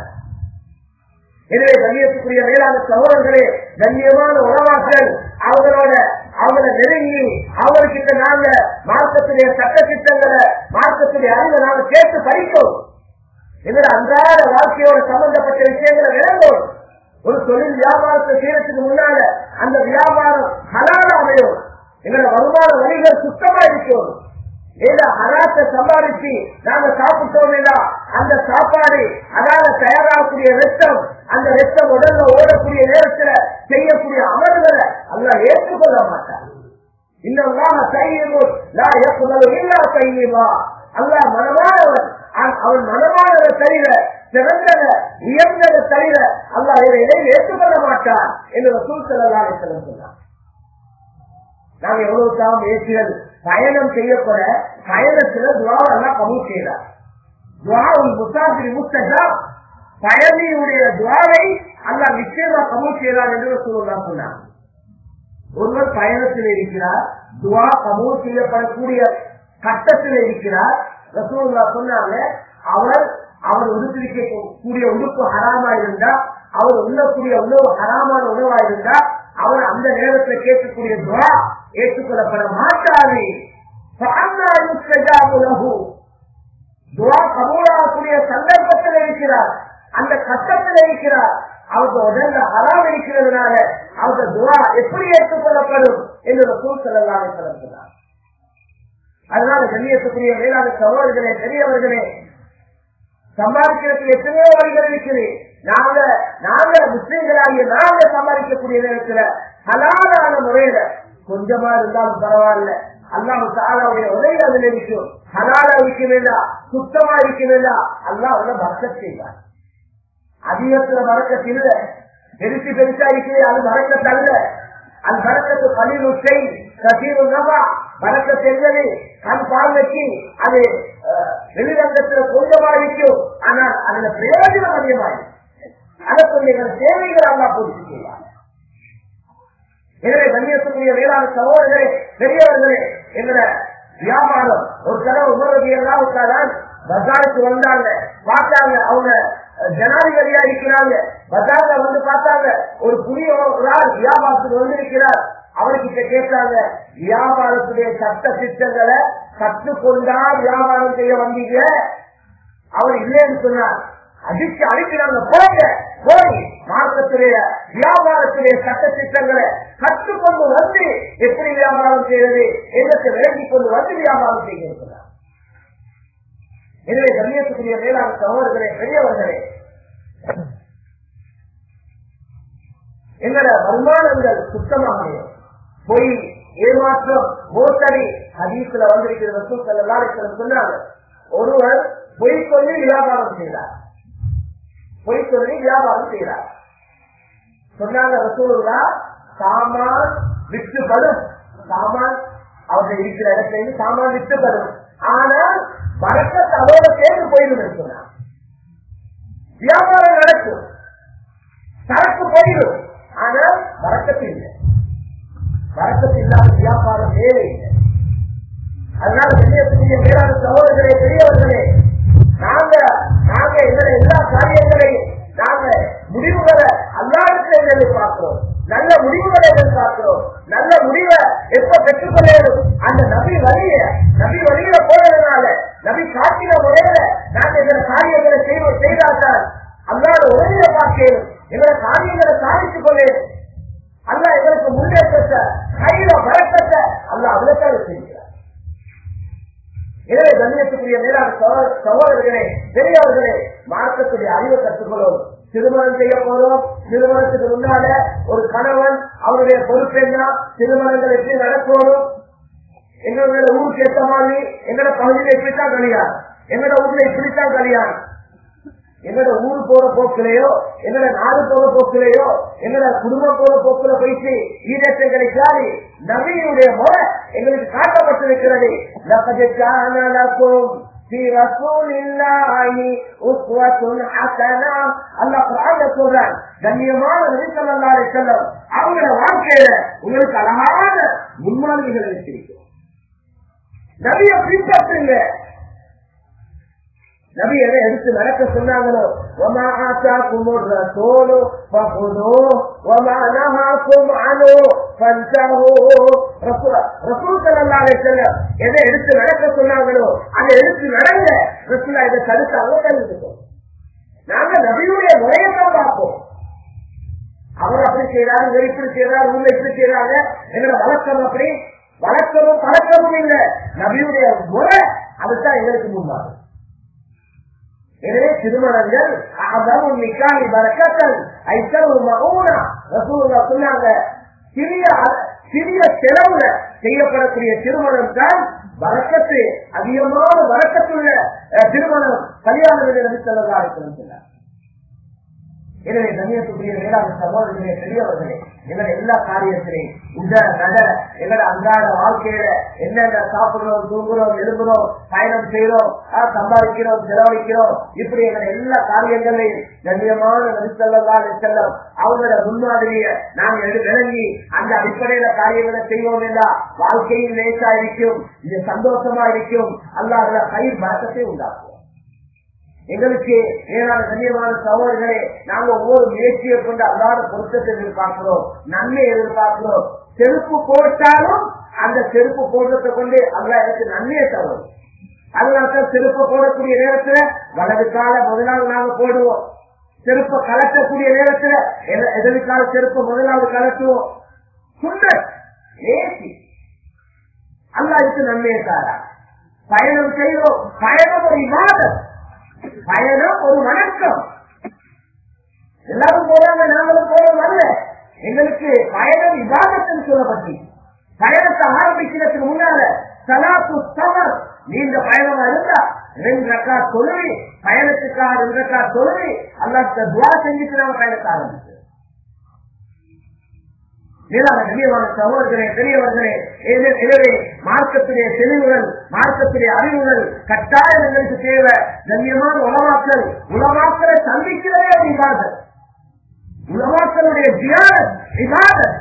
எனவே கண்ணியத்துக்குரிய மேலான சகோதரர்களே கண்ணியமான உறவாக்கள் அவங்களோட அவங்கள நெருங்கி அவர்கிட்ட நாங்க மார்க்கத்துடைய சட்ட திட்டங்களை மார்க்கத்துடைய அறிவை நாங்க கேட்டு படிப்போம் எங்களோட அன்றாட வாழ்க்கையோட சம்பந்தப்பட்ட விஷயங்களை விளங்கும் ஒரு தொழில் வியாபாரத்தை செய்யறதுக்கு முன்னால அந்த வியாபாரம் ஹலால அமையும் எங்களோட வருமான வழிகள் சுத்தமா இருக்கும் ஏதா ஹலாத்தை சம்பாதிச்சு நாங்க சாப்பிட்டோம் இல்லா அந்த சாப்பாடு அதால தயாராகக்கூடிய ரத்தம் அந்த ரத்தம் உடல்ல ஓடக்கூடிய நேரத்துல செய்யக்கூடிய அமல்களை அல்ல ஏற்றுக்கொள்ள மாட்டார் இன்னும் செய்யும்போது நான் ஏற்றுக்கொள்ள இல்லா செய்யுமா அல்ல மனமானவன் அவன் அவன் மனமானதை தவிர சிறந்தத உயர்ந்ததை தவிர அல்ல இதை ஏற்றுக்கொள்ள மாட்டான் என்று ரசூல் செல்லலாம் சொன்னார் நாங்க எவ்வளவு தான் முயற்சிகள் பயணம் செய்யப்பட பயணத்துல துவாவெல்லாம் கபூல் செய்யறார் துவாவுல் முசாஃபிரி முஸ்தகா பயணியுடைய துவாவை அல்ல நிச்சயமா கபூல் செய்யறார் என்று சொல்லலாம் சொன்னார் ஒருவர் பயணத்தில் இருக்கிறார் துவா கபூல் செய்யப்படக்கூடிய கட்டத்தில் இருக்கிறார் ரசூல்லா சொன்னாங்க அவர் அவர் உடுத்திருக்க கூடிய உடுப்பு ஹராமா இருந்தா அவர் உண்ணக்கூடிய உணவு ஹராமான உணவா இருந்தா அவர் அந்த நேரத்தில் கேட்கக்கூடிய துவா ஏற்றுக்கொள்ளப்பட மாட்டாது துவா கபூலாகக்கூடிய சந்தர்ப்பத்தில் இருக்கிறார் அந்த கட்டத்தில் இருக்கிறார் அவங்க உடல்ல ஹராம் இருக்கிறதுனால அவங்க துவா எப்படி ஏற்றுக்கொள்ளப்படும் என்று ரசூல் செல்லலாமே சொல்லுகிறார் அதனால கண்ணியத்துக்குரிய மேலான சகோதரர்களே பெரியவர்களே சம்பாதிக்கிறதுக்கு எத்தனையோ வழிகள் இருக்குது நாங்க நாங்க முஸ்லீம்களாகிய நாங்க சம்பாதிக்கக்கூடிய நேரத்துல ஹலாலான முறையில கொஞ்சமா இருந்தாலும் பரவாயில்ல அல்லாஹ் தாலாவுடைய உதவி அதில் இருக்கும் ஹலாலா இருக்கவில்லா சுத்தமா இருக்கவில்லா அல்லாஹ் அவனை பறக்க செய்வார் அதிகத்துல பறக்கத்து இல்ல பெருசு பெருசா இருக்குது அது வரக்கத்து அல்ல அது வரக்கத்து பள்ளியில் உச்சை கசீரு நபா வரக்கத்து என்பது கண் பார்வைக்கு அது அஹ், வெளிரங்கத்துல கொஞ்சமா இருக்கும் ஆனால் அதுல பிரயோஜனம் அதிகமாயிருக்கு அதற்கு எங்கள் தேவைகள் அல்லா பூர்த்தி செய்வார் எனவே கண்ணியத்துக்குரிய வேளாண் சகோதரர்களே பெரியவர்களே என்ற வியாபாரம் ஒரு தடவை உணர்வு எல்லாம் பஜாருக்கு வந்தாங்க பார்த்தாங்க அவங்க அஹ், ஜனாதிபதியா இருக்கிறாங்க பஜார்ல வந்து பார்த்தாங்க ஒரு புதிய ஒரு ஆள் வியாபாரத்துக்கு வந்திருக்கிறார் அவர்கிட்ட கேட்டாங்க வியாபாரத்துடைய சட்ட திட்டங்களை கற்றுக்கொண்டா வியாபாரம் செய்ய வந்தீங்க அவர் இல்லைன்னு சொன்னார் அடிச்சு அடிக்கிறாங்க போங்க போய் மார்க்கத்துடைய வியாபாரத்துடைய சட்ட திட்டங்களை கற்றுக்கொண்டு வந்து எப்படி வியாபாரம் செய்வது என்னத்தை விளங்கிக் கொண்டு வந்து வியாபாரம் செய்ய இருக்கிறார் எனவே கண்ணியத்துக்குரிய மேலாண் சகோதரர்களே பெரியவர்களே எங்களோட வருமானங்கள் சுத்தமாக அமையும். பொய் ஏமாற்றம் மோசடி ஹதீஸ்ல வந்திருக்கிற ரசூல் எல்லாரும் சொன்னாங்க ஒருவர் பொய் சொல்லி வியாபாரம் செய்தார் பொய் சொல்லி வியாபாரம் செய்தார் சொன்னாங்க ரசூலுல்லா சாமான் விற்றுப்படும் சாமான் அவர்கள் இருக்கிற இடத்துல இருந்து சாமான் விற்றுப்படும் ஆனால் வழக்கத்தை அதோட சேர்ந்து போயிடும் சொன்னார் வியாபாரம் நடக்கும் சரக்கு போயிடும் ஆனால் வழக்கத்து இல்லை வழக்கத்து இல்லாத வியாபாரம் வேலை இல்லை அதனால வெளியேற்ற மேலான சகோதரர்களே பெரியவர்களே நாங்க நாங்க எங்களை எல்லா காரியங்களையும் நாங்க முடிவுகளை அல்லாருக்கு எதிர்பார்க்கிறோம் நல்ல முடிவுகளை எதிர்பார்க்கிறோம் நல்ல முடிவை எப்ப பெற்றுக்கொள்ளணும் அந்த நபி வழிய நபி வழியில போனதுனால நபி காட்டின முறையில நாங்க எங்களை காரியங்களை செய்வோம் செய்தால்தான் அல்லாத உதவியை பார்க்கணும் எங்களை காரியங்களை சாதித்துக் கொள்ளணும் அல்லா எங்களுக்கு முன்னேற்றத்தை கையில வழக்கத்தை அல்லா விளக்காக செய்கிறார் எனவே கண்ணியத்துக்குரிய மேலான சகோ- சகோதரர்களே பெரியவர்களே மார்க்கத்துடைய அறிவை கற்றுக்கொள்ளும் திருமணம் செய்ய போறோம் திருமணத்துக்கு முன்னால ஒரு கணவன் அவருடைய பொறுப்பு என்ன திருமணங்கள் எப்படி நடக்கணும் எங்களோட ஊருக்கு ஏற்ற மாதிரி எங்களோட பகுதியில இப்படித்தான் கல்யாணம் எங்களோட ஊர்ல இப்படித்தான் கல்யாணம் எங்களோட ஊர் போற போக்கிலேயோ எங்களோட நாடு போற போக்கிலேயோ எங்களோட குடும்பம் போற போக்குல போயிட்டு ஈடத்தை கிடைக்காது நபியினுடைய முறை எங்களுக்கு காட்டப்பட்டிருக்கிறது لقد كان لكم في رسول الله أسوة حسنة الله قرآن சொல்றான் கண்ணியமான நபி ஸல்லல்லாஹு அலைஹி வஸல்லம் அவங்களோட வாழ்க்கையில உங்களுக்கு அழகான முன்மாதிரிகள் வச்சிருக்கோம் நபியை பின்பற்றுங்க நபி எதை எடுத்து நடக்க சொன்னாங்களோ وما آتاكم الرسول فخذوه وما نهاكم عنه فانتهوا رسول رسول صلى الله عليه وسلم எதை எடுத்து நடக்க சொன்னாங்களோ அதை எடுத்து நடங்க ரசூலா இதை தடுத்தாங்க தடுத்துட்டோம் நாங்க நபியுடைய முறையத்தான் பார்ப்போம் அவர் அப்படி செய்யறாரு இவர் இப்படி செய்யறாரு உள்ள இப்படி செய்யறாங்க எங்களோட வழக்கம் அப்படி வழக்கமும் பழக்கமும் இல்லை நபியுடைய முறை அதுதான் எங்களுக்கு முன்பாகும் எனவே திருமணங்கள் அதாவது நிக்காய் பறக்கத்தல் ஐத்தல் ஒரு மகூனா ரசூலுல்லா சொன்னாங்க சிறிய சிறிய செலவுல செய்யப்படக்கூடிய திருமணம் தான் வரக்கத்து அதிகமான வரக்கத்துள்ள அஹ், திருமணம் கல்யாணம் நபி ஸல்லல்லாஹு அலைஹி வஸல்லம் சொன்னார் எனவே கண்ணியத்துக்குரிய மேலாண் சகோதரர்களே பெரியவர்களே எங்களோட எல்லா காரியத்திலையும் இந்த நட எங்களோட அன்றாட வாழ்க்கையில என்னென்ன சாப்பிடுறோம் தூங்குறோம் எழுதுறோம் பயணம் செய்யறோம் ஆஹ், சம்பாதிக்கிறோம் செலவழிக்கிறோம் இப்படி எங்களோட எல்லா காரியங்களையும் கண்ணியமான நடித்தல்லாம் செல்லம் அவங்களோட முன்மாதிரிய நாங்க எடு- விளங்கி அந்த அடிப்படையில காரியங்களை செய்வோம் இல்லா வாழ்க்கையில் லேசா இருக்கும் இது சந்தோஷமா இருக்கும் அல்லாத கயிர் பழக்கத்தை உண்டாக்கும் எங்களுக்கு ஏதாவது கண்ணியமான சகோதரர்களே நாங்க ஒவ்வொரு முயற்சியை கொண்டு அல்லாத பொருத்தத்தை எதிர்பார்க்கிறோம் நன்மை எதிர்பார்க்கிறோம் செருப்பு போட்டாலும் அந்த செருப்பு போடுறதை கொண்டு அல்லா எனக்கு நன்மையை தரும் அதனால்தான் செருப்பு போடக்கூடிய நேரத்துல வலது கால முதலாவது நாங்க போடுவோம் செருப்பை கலட்டக்கூடிய நேரத்துல எத- இடது கால செருப்பு முதலாவது கலட்டுவோம் சுண்ண ஏசி அல்லா இதுக்கு நன்மையை தாரா பயணம் செய்வோம் பயணம் ஒரு இவாதம் பயணம் ஒரு வணக்கம் எல்லாரும் போறாங்க நாங்களும் போறோம் அல்ல எங்களுக்கு பயணம் விவாதத்தில் சொல்லப்பட்டு பயணத்தை ஆரம்பிக்கிறதுக்கு முன்னால சலாத்து சமர் நீண்ட பயணமா இருந்தா ரெண்டு ரக்கா தொழுவி பயணத்துக்காக ரெண்டு ரக்கா தொழுவி அல்லாத்த துவா செஞ்சுட்டு நாம பயணத்தை ஆரம்பிச்சோம் மேலான கண்ணியமான சகோதரர்களே பெரியவர்களே எனவே- எனவே மார்க்கத்துடைய தெளிவுகள் மார்க்கத்துடைய அறிவுகள் கட்டாயம் எங்களுக்கு தேவை கண்ணியமான உலமாக்கல் உலமாக்களை சந்திக்கிறதே ஒரு இபாதத் உலமாக்களுடைய தியானம் இபாதத்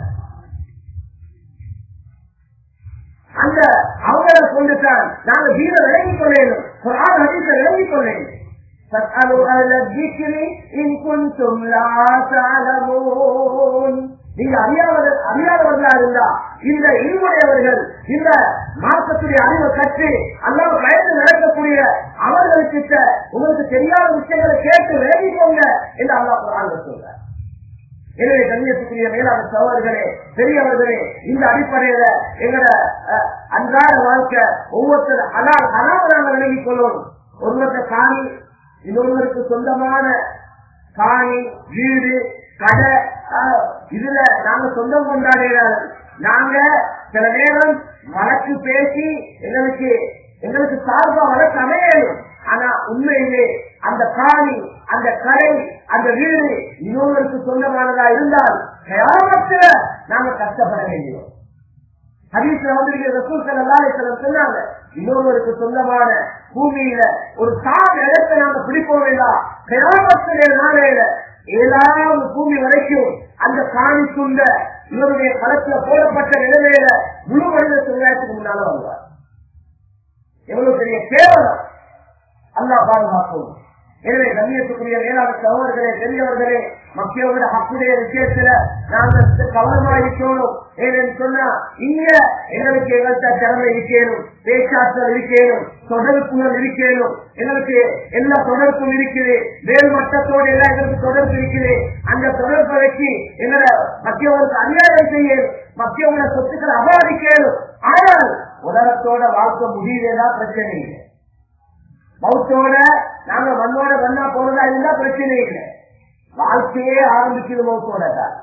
அந்த அவங்களை கொண்டுதான் நாங்க வீர விளங்கிக் கொள்ளேனும் குரான் ஹதீஸை விளங்கிக் கொள்ளேனும் فاسألوا أهل الذكر إن كنتم لا تعلمون நீங்க அறியாதவர் அறியாதவர்களா இருந்தா இந்த இல்முடையவர்கள் இந்த மார்க்கத்துடைய அறிவை கற்று அல்லாம பயந்து நடக்கக்கூடிய அவர்களுக்கு உங்களுக்கு தெரியாத விஷயங்களை கேட்டு விலகிக்கோங்க என்று அல்லா குரான் சொல்றார் எனவே கண்ணியத்துக்குரிய மேலான சகோதரர்களே பெரியவர்களே இந்த அடிப்படையில எங்கட அஹ், அன்றாட வாழ்க்கை ஒவ்வொருத்தர் அலால் அலாம நாங்கள் விலகிக் கொள்வோம் ஒருவருக்கு காணி இன்னொருவருக்கு சொந்தமான காணி வீடு கடை அஹ், இதுல நாங்க சொந்தம் கொண்டாடுகிறார்கள் நாங்க சில நேரம் வழக்கு பேசி எங்களுக்கு எங்களுக்கு சார்பா வழக்கு அமையணும் ஆனா உண்மையிலே அந்த காணி அந்த கடை அந்த வீடு இன்னொருவருக்கு சொந்தமானதா இருந்தால் கயாமத்துல நாங்க கஷ்டப்பட வேண்டியோம் ஹதீஸ்ல வந்து ரசூல் ஸல்லல்லாஹு அலைஹி வஸல்லம் சொன்னாங்க இன்னொருவருக்கு சொந்தமான பூமியில ஒரு சார் இடத்தை நாங்க பிடிப்போம் வேண்டாம் கயாமத்திலே நாளையில ஏழாவது பூமி வரைக்கும் அந்த காணி துண்ட இவருடைய களத்துல போடப்பட்ட நிலைமையில முழு மனித சமுதாயத்துக்கு முன்னால வருவார் எவ்வளவு பெரிய கேவலம் அல்லா பாதுகாக்கும் எனவே கண்ணியத்துக்குரிய மேலான சகோதரர்களே பெரியவர்களே மக்களோட ஹக்குடைய விஷயத்துல நாங்கள் கவனமா இருக்கணும் ஏன்னு சொன்னா இங்க எங்களுக்கு எங்கள்கிட்ட திறமை இருக்கணும் பேச்சாற்றல் இருக்கணும் தொடர்புகள் இருக்கணும் எங்களுக்கு எல்லா தொடர்பும் இருக்குது மேல்மட்டத்தோடு எல்லாம் எங்களுக்கு தொடர்பு இருக்குது அந்த தொடர்பை வச்சு எங்களை மக்கியவங்களுக்கு அநியாயம் செய்யணும் மக்கியவங்கள சொத்துக்களை அபாதிக்கணும் ஆனால் உலகத்தோட வாழ்க்கை முடியலதான் பிரச்சனை இல்லை மௌத்தோட நாங்க மண்ணோட மண்ணா போனதா இருந்தா பிரச்சனை இல்லை வாழ்க்கையே ஆரம்பிக்குது மௌத்தோட தான்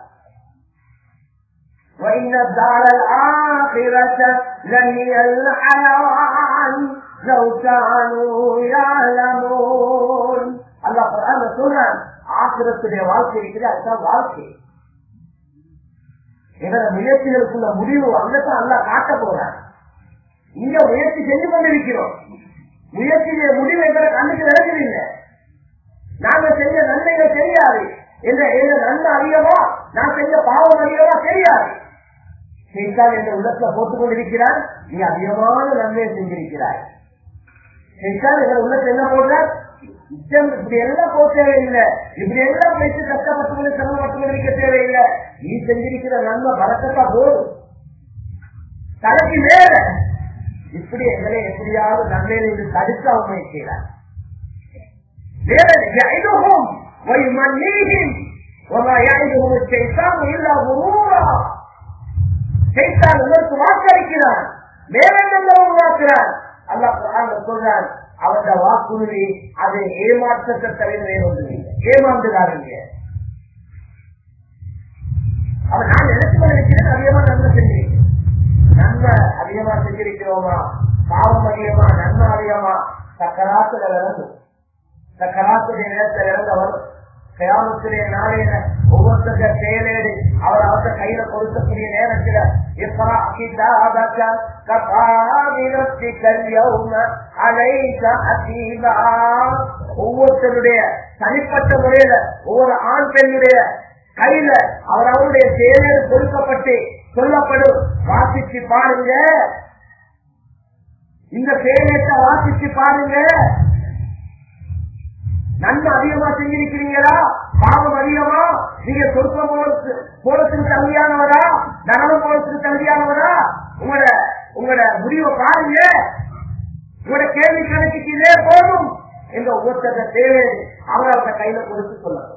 وإن الدار الآخرة لهي الحيوان لو كانوا يعلمون الله قرآن சொல்றான் ஆக்கிரத்துடைய வாழ்க்கை இருக்குது அதுதான் வாழ்க்கை எங்களோட முயற்சிகளுக்குள்ள முடிவு அங்கதான் அல்ல காட்ட போறான் இங்க முயற்சி செஞ்சு கொண்டிருக்கிறோம் முயற்சியுடைய முடிவு எங்களை கண்ணுக்கு விளங்குதில்லை நாங்க செஞ்ச நன்மைகள் தெரியாது என்ற எந்த நன்மை அதிகமா நான் செஞ்ச பாவம் அதிகமா தெரியாது செய்தால் என்ற உள்ளத்துல போட்டுக் கொண்டிருக்கிறார் நீ அதிகமான நன்மையை செஞ்சிருக்கிறாய் செய்தால் எங்க உள்ளத்துல என்ன போடுற இப்படி எல்லாம் போக தேவையில்லை இப்படி எல்லாம் பேசி கஷ்டப்பட்டு கொண்டு சிரமப்பட்டு கொண்டிருக்க தேவையில்லை நீ செஞ்சிருக்கிற நன்மை பறக்கத்தா போதும் தலைக்கு மேல இப்படி எங்களை எப்படியாவது நன்மையில இருந்து தடுக்க அவங்க செய்கிறார் வேற يعدهم ويمنيهم وما يعدهم الشيطان الا غرورا شيطان உங்களுக்கு வாக்களிக்கிறான் வேறென்ன உருவாக்குறான் அல்லாஹ் குர்ஆன்ல சொல்றான் அவருடைய வாக்குறுதி அது ஏமாற்றத்தை தவிர வேறு ஒன்றும் இல்லை ஏமாந்துடாதீங்க அவன் நான் நினைச்சு கொண்டிருக்கிறேன் அதிகமா நன்மை செஞ்சிருக்கேன் நன்மை அதிகமா செஞ்சிருக்கிறோமா பாவம் அதிகமா நன்மை அதிகமா சக்கராத்துல விளங்கும் சக்கராத்துடைய நேரத்தில் இறந்த வரும் கயாமத்துடைய நாளையில ஒவ்வொருத்தருக்க செயலேடு அவர் அவர்த்த கையில கொடுக்கக்கூடிய நேரத்துல எப்பரா கிதாபக கபா விரக்திகள் யௌம அலைக அசீபா ஒவ்வொருத்தருடைய தனிப்பட்ட முறையில ஒவ்வொரு ஆண் பெண்ணுடைய கையில அவர் அவருடைய செயலேடு கொடுக்கப்பட்டு சொல்லப்படும் வாசிச்சு பாருங்க இந்த செயலேட்டை வாசிச்சு பாருங்க நன்மை அதிகமா செஞ்சிருக்கிறீங்களா பாவம் அதிகமா நீங்க சொர்க்கம் போறதுக்கு போறதுக்கு தகுதியானவரா நரகம் போறதுக்கு தகுதியானவரா உங்களோட உங்களோட முடிவை பாருங்க உங்களோட கேள்வி கணக்குக்கு இதே போதும் என்ற ஒவ்வொருத்தர தேவை அவர் அவരുടെ கையில கொடுத்து சொல்லணும்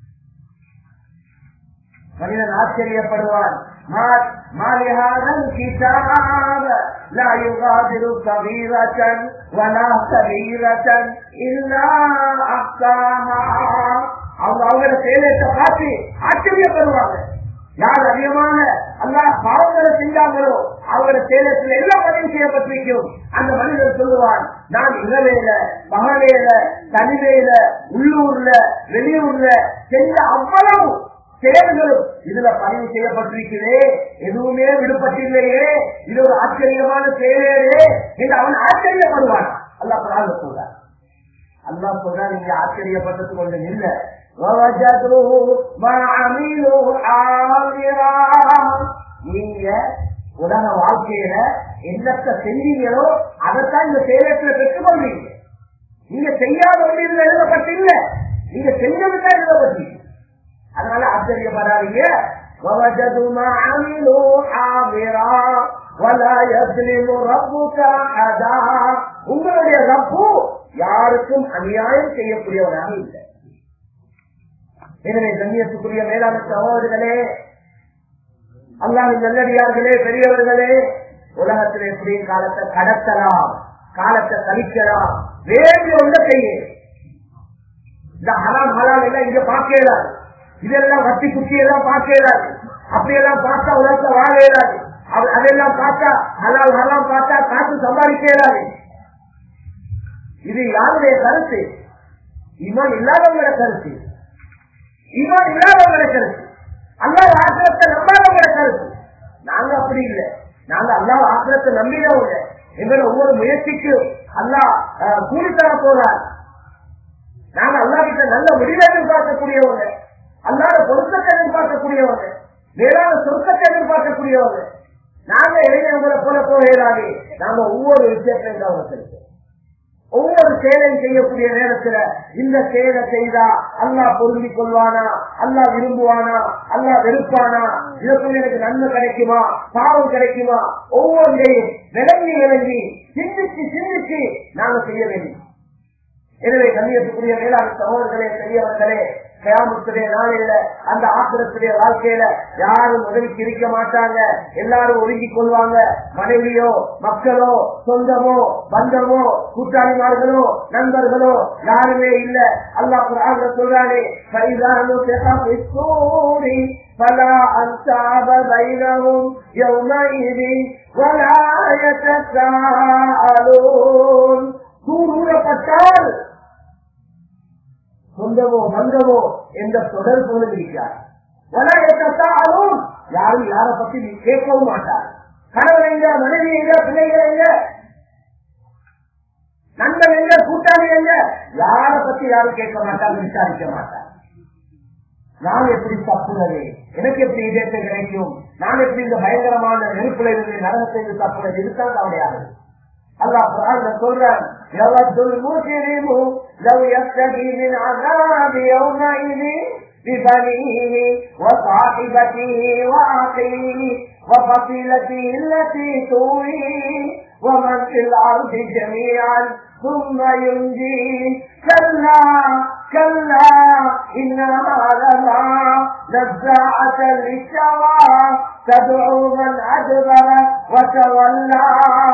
மனிதன் ஆச்சரியப்படுவான் ما لهذا الكتاب لا يغادر صغيرة ولا كبيرة إلا أحصاها அவங்க அவங்களோட செயலத்தை பார்த்து ஆச்சரியப்படுவாங்க யார் அதிகமாக அல்லா பாவங்களை செஞ்சாங்களோ அவங்களோட சேலத்தில் எல்லாம் பதிவு செய்யப்பட்டிருக்கும் அந்த மனிதர் சொல்லுவான் நான் இரவேல பகலேல தனிமையில உள்ளூர்ல வெளியூர்ல செஞ்ச அவ்வளவு செயல்களும் இதுல பதிவு செய்யப்பட்டிருக்கிறே எதுவுமே விடுபட்டில்லையே இது ஒரு ஆச்சரியமான செயலே என்று அவன் ஆச்சரியப்படுவான் அல்லா பிராக சொல்றான் அல்லா சொல்றா நீங்க ஆச்சரியப்பட்டது கொண்டு இல்ல நீங்க உலக வாழ்க்கையில என்னத்த செஞ்சீங்களோ அதைத்தான் இந்த செயலத்துல பெற்றுக்கொள்வீங்க நீங்க செய்யாத ஒன்று இதுல எழுதப்பட்டில்ல நீங்க செஞ்சதுதான் எழுதப்பட்டீங்க அதனால ஆச்சரியப்படாதீங்க ووجدوا ما عملوا حاضرا ولا يظلم ربك احدا உங்களுடைய ரப்பு யாருக்கும் அநியாயம் செய்யக்கூடியவனாக இல்லை எனவே கண்ணியத்துக்குரிய மேலான சகோதரர்களே அல்லாவின் நல்லடியார்களே பெரியவர்களே உலகத்தில் எப்படி காலத்தை கடத்தலாம் காலத்தை கழிக்கலாம் வேறு ஒன்ற செய்ய இந்த ஹலாம் ஹலால் எல்லாம் இங்க பார்க்கலாம் இதெல்லாம் வட்டி குட்டி எல்லாம் பார்க்கலாம் அப்படியெல்லாம் பார்த்தா உலகத்தை வாழ இயலாது அதெல்லாம் பார்த்தா ஹலால் ஹலாம் பார்த்தா காசு சம்பாதிக்க இயலாது இது யாருடைய கருத்து இமான் இல்லாதவங்களோட கருத்து இமான் இல்லாதவங்களோட கருத்து அல்லாஹ் ஆசிரத்தை நம்பாதவங்களோட கருத்து நாங்க அப்படி இல்லை நாங்க அல்லாஹ் ஆசிரத்தை நம்பினவங்க எங்களோட ஒவ்வொரு முயற்சிக்கும் அல்லாஹ் கூலி தர போறார் நாங்க அல்லா கிட்ட நல்ல முடிவை எதிர்பார்க்கக்கூடியவங்க அல்லாத பொருத்தத்தை எதிர்பார்க்கக்கூடியவங்க மேலான சொருக்கத்தை எதிர்பார்க்கக்கூடியவங்க நாங்க இளைஞர்களை போல போகிறாங்க நாங்க ஒவ்வொரு விஷயத்தையும் கவனிச்சிருக்கோம் ஒவ்வொரு செயலையும் செய்யக்கூடிய நேரத்துல இந்த செயலை செய்தா அல்லா பொருந்திக் கொள்வானா அல்லா விரும்புவானா அல்லா வெறுப்பானா இதற்கு எனக்கு நன்மை கிடைக்குமா பாவம் கிடைக்குமா ஒவ்வொன்றையும் விளங்கி விளங்கி சிந்திச்சு சிந்திச்சு நாங்க செய்ய வேண்டும் எனவே கண்ணியத்துக்குரிய மேலாண் சகோதரர்களே பெரியவர்களே கயாமத்துடைய நாளையில அந்த ஆசிரத்துடைய வாழ்க்கையில யாரும் உதவிக்கு இருக்க மாட்டாங்க எல்லாரும் ஒதுங்கி கொள்வாங்க மனைவியோ மக்களோ சொந்தமோ பந்தமோ கூட்டாளிமார்களோ நண்பர்களோ யாருமே இல்ல அல்லாஹ் குரான் சொல்றானே فلا أنساب بينهم يومئذ ولا يتساءلون கூறப்பட்டால் சொந்தமோ பந்தமோ என்ற தொடர் போல இருக்கிறார் வலையத்தாலும் யாரும் யாரை பத்தி கேட்கவும் மாட்டார் கணவன் எங்க மனைவி எங்க பிள்ளைகள் எங்க நண்பன் எங்க கூட்டாளி எங்க யாரை பத்தி யாரும் கேட்க மாட்டாங்க விசாரிக்க மாட்டார் நான் எப்படி தப்புனது எனக்கு எப்படி இதயத்தை கிடைக்கும் நான் எப்படி இந்த பயங்கரமான நெருப்புல இருந்து நரகத்தை இருந்து தப்புனது இதுதான் கவலையாது الله تعالى சொல்றான் يود المجرم لو يفتدي من عذاب يومئذ ببنيه وصاحبته وأخيه وفصيلته التي تؤويه ومن في الأرض جميعا ثم ينجيه كلا كلا إنها لما نزاعة للشوى تدعو من أدبر وتولى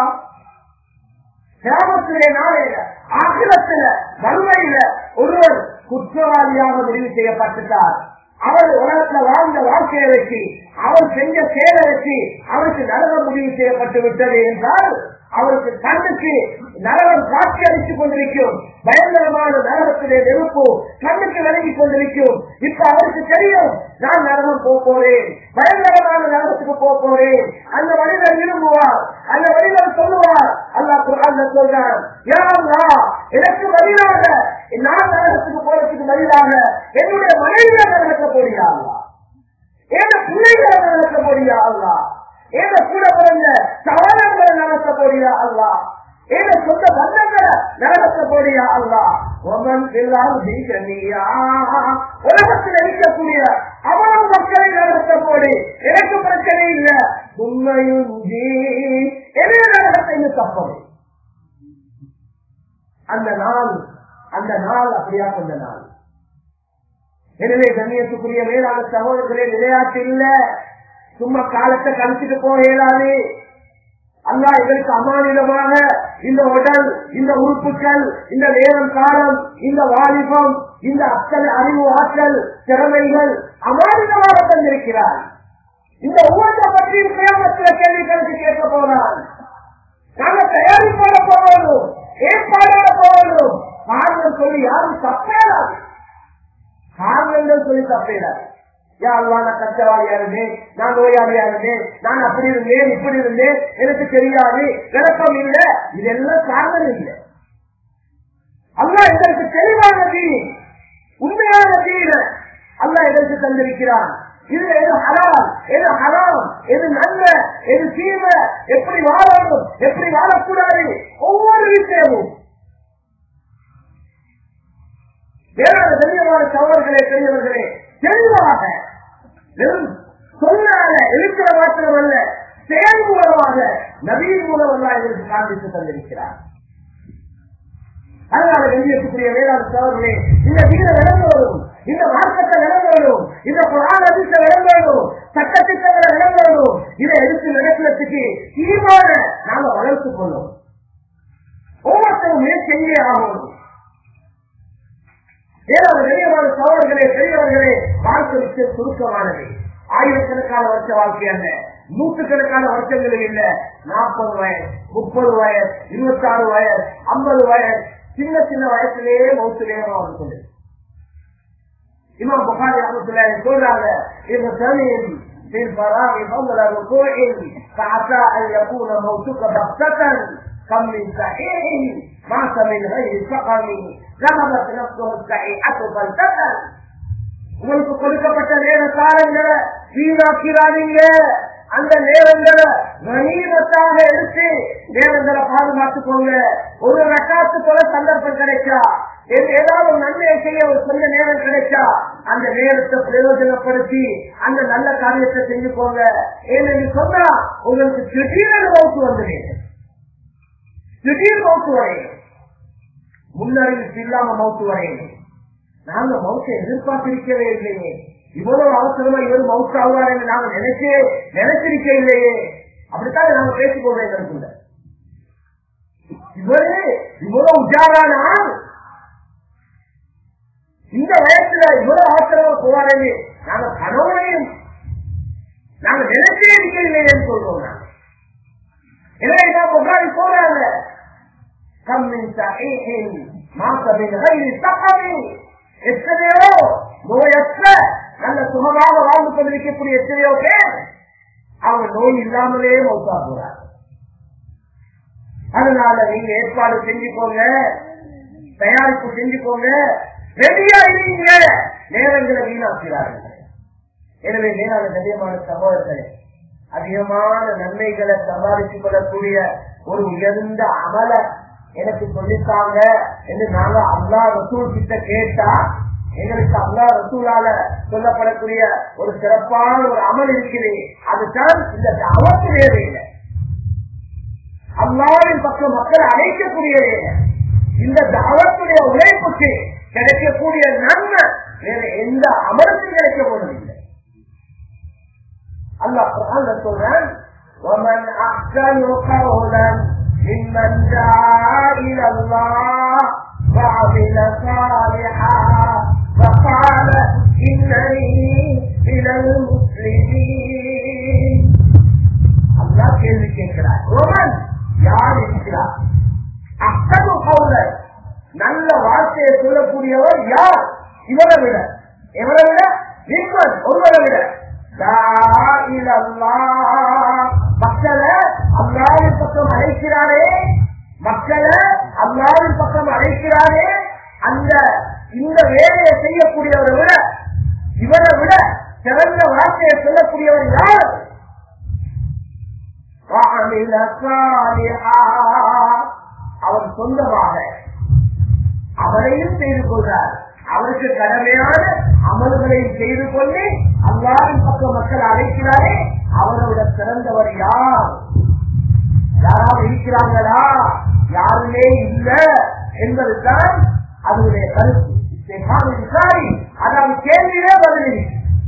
கிராமத்திலே நாளையில ஆக்கிரத்துல வறுமையில ஒருவர் குற்றவாளியாக முடிவு செய்யப்பட்டுட்டார் அவர் உலகத்துல வாழ்ந்த வாழ்க்கையை வச்சு அவர் செஞ்ச செயலை வச்சு அவருக்கு நரகம் முடிவு செய்யப்பட்டு விட்டது என்றால் அவருக்கு கண்ணுக்கு நரகம் காட்சி அளித்துக் கொண்டிருக்கும் பயங்கரமான நரகத்திலே நெருப்பு கண்ணுக்கு விலகிக் கொண்டிருக்கும் இப்ப அவருக்கு தெரியும் நான் நரகம் போக போறேன் பயங்கரமான நரகத்துக்கு போக போறேன் அந்த மனிதர் விரும்புவார் அந்த மனிதர் சொல்லுவார் அல்லா குரான் சொல்றான் யாரா எனக்கு பதிலாக நான் நரகத்துக்கு போறதுக்கு பதிலாக என்னுடைய மனைவியை நரகத்த போறியா என் பிள்ளைகளை நரகத்த போறியா அல்லா ஏத கூட பிறந்த சவாலங்களை நடத்த போறியா அல்லா ஏத சொந்த பந்தங்களை நடத்த போறியா அல்லா ஒமன் எல்லாம் நீயா உலகத்தில் இருக்கக்கூடிய அவ்வளவு மக்களை நடத்த போடி எனக்கு பிரச்சனை இல்ல உண்மையும் என்ன நடத்த தப்பது அந்த நாள் அந்த நாள் அப்படியா கொண்ட நாள் எனவே கண்ணியத்துக்குரிய மேலான சகோதரர்களே விளையாட்டு இல்ல சும்மா காலத்தை கழிச்சுட்டு போக இயலாது அல்லா எங்களுக்கு அமானிதமாக இந்த உடல் இந்த உறுப்புகள் இந்த நேரம் காலம் இந்த வாலிபம் இந்த அத்தனை அறிவு ஆற்றல் திறமைகள் அமானிதமாக தந்திருக்கிறார் இந்த ஒவ்வொன்றை பற்றி பிரயோகத்தில் கேள்வி கணக்கு கேட்க போறான் நாங்க தயாரிப்போட போகணும் ஏற்பாடோட போகணும் காரணம் சொல்லி யாரும் தப்பேடாது காரணங்கள் சொல்லி தப்பேடாது யாருவா நான் கஷ்டவாளியா இருந்தேன் நான் நோயாளியா இருந்தேன் நான் அப்படி இருந்தேன் இப்படி இருந்தேன் எனக்கு தெரியாது விளக்கம் இல்லை இதெல்லாம் காரணம் இல்லை அல்லா இதற்கு தெளிவான தீன் உண்மையான தீன அல்லா இதற்கு தந்திருக்கிறான் இதுல எது ஹலால் எது ஹராம் எது நல்ல எது தீமை எப்படி வாழணும் எப்படி வாழக்கூடாது ஒவ்வொரு விஷயமும் வேறான பெரியமான சவர்களே பெரியவர்களே தெளிவாக வெறும் சொல்லாத இருக்கிற மாத்திரம் அல்ல செயல் மூலமாக நவீன் மூலம் எல்லாம் இதற்கு காண்பித்து தந்திருக்கிறார் அதனால வெளியேற்றக்கூடிய வேளாண் சவர்களே இந்த வீர விளங்குவதும் இந்த மார்க்கத்தை விளங்குவதும் இந்த புராண அதிர்ஷ்ட விளங்குவதும் சட்டத்திட்டங்களை விளங்குவதும் இதை எடுத்து நடக்கிறதுக்கு தீர்மான நாம வளர்த்துக் கொள்ளும் ஒவ்வொருத்தரும் முயற்சி எங்கே ஆகும் ஏதாவது பெரியவான சோழர்களே பெரியவர்களே வாழ்க்கை விஷயம் சுருக்கமானது ஆயிரக்கணக்கான வருஷ வாழ்க்கை அல்ல நூற்றுக்கணக்கான வருஷங்கள் இல்ல நாற்பது வயசு முப்பது வயசு இருபத்தி ஆறு வயசு ஐம்பது வயசு சின்ன சின்ன வயசுலயே மௌத்து வேகமா வந்து கொண்டு இமாம் புகாரி அமத்துல சொல்றாங்க இந்த சமயம் في الفراغ فضل ركوع فعسى ان يكون موتك بغتة كم من صحيح مات من غير سقم ذهبت نفسه الصحيحة فالتقل உங்களுக்கு கொடுக்கப்பட்ட நேர காலங்களை வீணாக்கிறாதீங்க அந்த நேரங்களை கனிமத்தாக எடுத்து நேரங்களை பாதுகாத்துக்கோங்க ஒரு ரக்காத்து போல சந்தர்ப்பம் கிடைச்சா ஏதாவது ஒரு நன்மையை செய்ய ஒரு சொந்த நேரம் கிடைச்சா அந்த நேரத்தை பிரயோஜனப்படுத்தி அந்த நல்ல காரியத்தை செஞ்சுக்கோங்க ஏன்னு சொன்னா உங்களுக்கு திடீர்னு மவுத்து வந்துடுங்க திடீர் மவுத்து வரையும் முன்னறிவிப்பு இல்லாம மவுத்து வரையும் நாங்க மவுத்தை எதிர்பார்த்திருக்கவே இல்லையே இவ்வளவு அவசரமா இவர் மவுத்து ஆகுவார் என்று நாங்க நினைச்சே நினைச்சிருக்க இல்லையே அப்படித்தான் நாங்க பேசிக் கொள்றோம் எங்களுக்குள்ள இவரு இவ்வளவு உஜாரான ஆள் இந்த வயசுல இவ்வளவு அவசரமா போவாரே நாங்க கனவுலையும் நாங்க நினைச்சே இருக்க இல்லையேன்னு சொல்றோம் நாங்க எனவே தான் புகாரி போறாங்க கம்மின் சஹீஹின் மாசமின் கைரி சகமி எத்தனையோ நோயற்ற நல்ல சுகமாக வாழ்ந்து கொண்டிருக்கக்கூடிய எத்தனையோ பேர் அவங்க நோய் இல்லாமலே மௌத்தா போறாங்க அதனால நீங்க ஏற்பாடு செஞ்சுக்கோங்க தயாரிப்பு செஞ்சுக்கோங்க ரெடியா இருங்க நேரங்களை வீணாக்கிறார்கள் எனவே மேலான கண்ணியமான சகோதரர்களே அதிகமான நன்மைகளை சம்பாதித்துக் கொள்ளக்கூடிய ஒரு உயர்ந்த அமல எனக்கு சொல்லித்தாங்க என்று நாங்க அல்லா ரசூல் கிட்ட கேட்டா எங்களுக்கு அல்லா ரசூலால சொல்லப்படக்கூடிய ஒரு சிறப்பான ஒரு அமல் இருக்குது அதுதான் இந்த அவத்து வேலையில அல்லாவின் பக்கம் மக்கள் அழைக்கக்கூடிய இந்த தாவத்துடைய உழைப்புக்கு கிடைக்கக்கூடிய நன்மை வேற எந்த அமலுக்கும் கிடைக்க போவதில்லை அல்லாஹ் குர்ஆன்ல சொல்றான் ومن احسن قولا ممن دعا الى الله وعمل صالحا فقال انني من المسلمين அல்லாஹ் கேள்வி கேட்கிறார் ரோமன் யார் இருக்கிறார் அத்தகு கவுலர் நல்ல வார்த்தையை சொல்லக்கூடியவர் யார் இவரை விட இவரை விட நிம்மன் ஒருவரை விட மக்களை அல்லாவின் பக்கம் அழைக்கிறாரே மக்களை அல்லாவின் பக்கம் அழைக்கிறாரே அந்த இந்த வேலையை செய்யக்கூடியவரை விட இவரை விட சிறந்த வார்த்தையை சொல்லக்கூடியவர் யார் وعمل صالحا அவர் சொந்தமாக அவரையும் செய்து கொள்றார் அவருக்கு கடமையான அமல்களையும் செய்து கொண்டு அல்லாவின் பக்கம் மக்கள் அழைக்கிறாரே அவரோட சிறந்தவர் யார் யாராவது இருக்கிறாங்களா யாருமே இல்ல என்பதுதான் அதனுடைய கருத்து விசாரி அதாவது கேள்வியிலே பதில்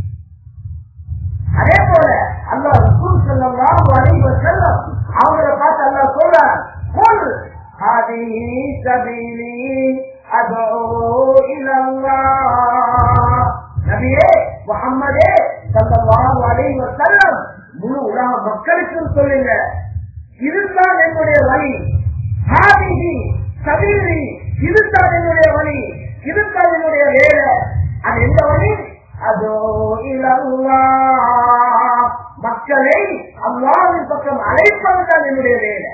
அதே போல அல்லா ரசூல் செல்லம் அனைவர் செல்லம் அவங்கள பார்த்து அல்லா சொல்றார் قل هذه سبيلي أدعو إلى الله நபியே முகம்மதே சல்லல்லாஹு அலைஹி வஸல்லம் முழு உலக மக்களுக்கும் சொல்லுங்க இதுதான் என்னுடைய வழி ஹாதிஹி சபீலி இதுதான் என்னுடைய வழி இதுதான் என்னுடைய வேலை அது எந்த வழி அதோ இளம் வைப்பது தான் என்னுடைய வேலை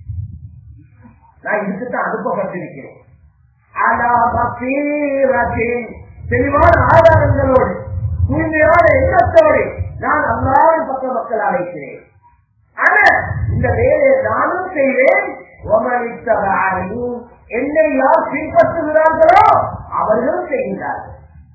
நான் இதுக்குத்தான் அனுப்பப்பட்டிருக்கிறேன் ஆனா பசீரத்தின் தெளிவான ஆதாரங்களோடு தூய்மையான எண்ணத்தோடு நான் அல்லாவின் பக்க மக்கள் அழைக்கிறேன் ஆனா இந்த வேலையை நானும் செய்வேன் ஒமனித்தவாரி என்னை யார் பின்பற்றுகிறார்களோ அவர்களும் செய்கிறார்கள்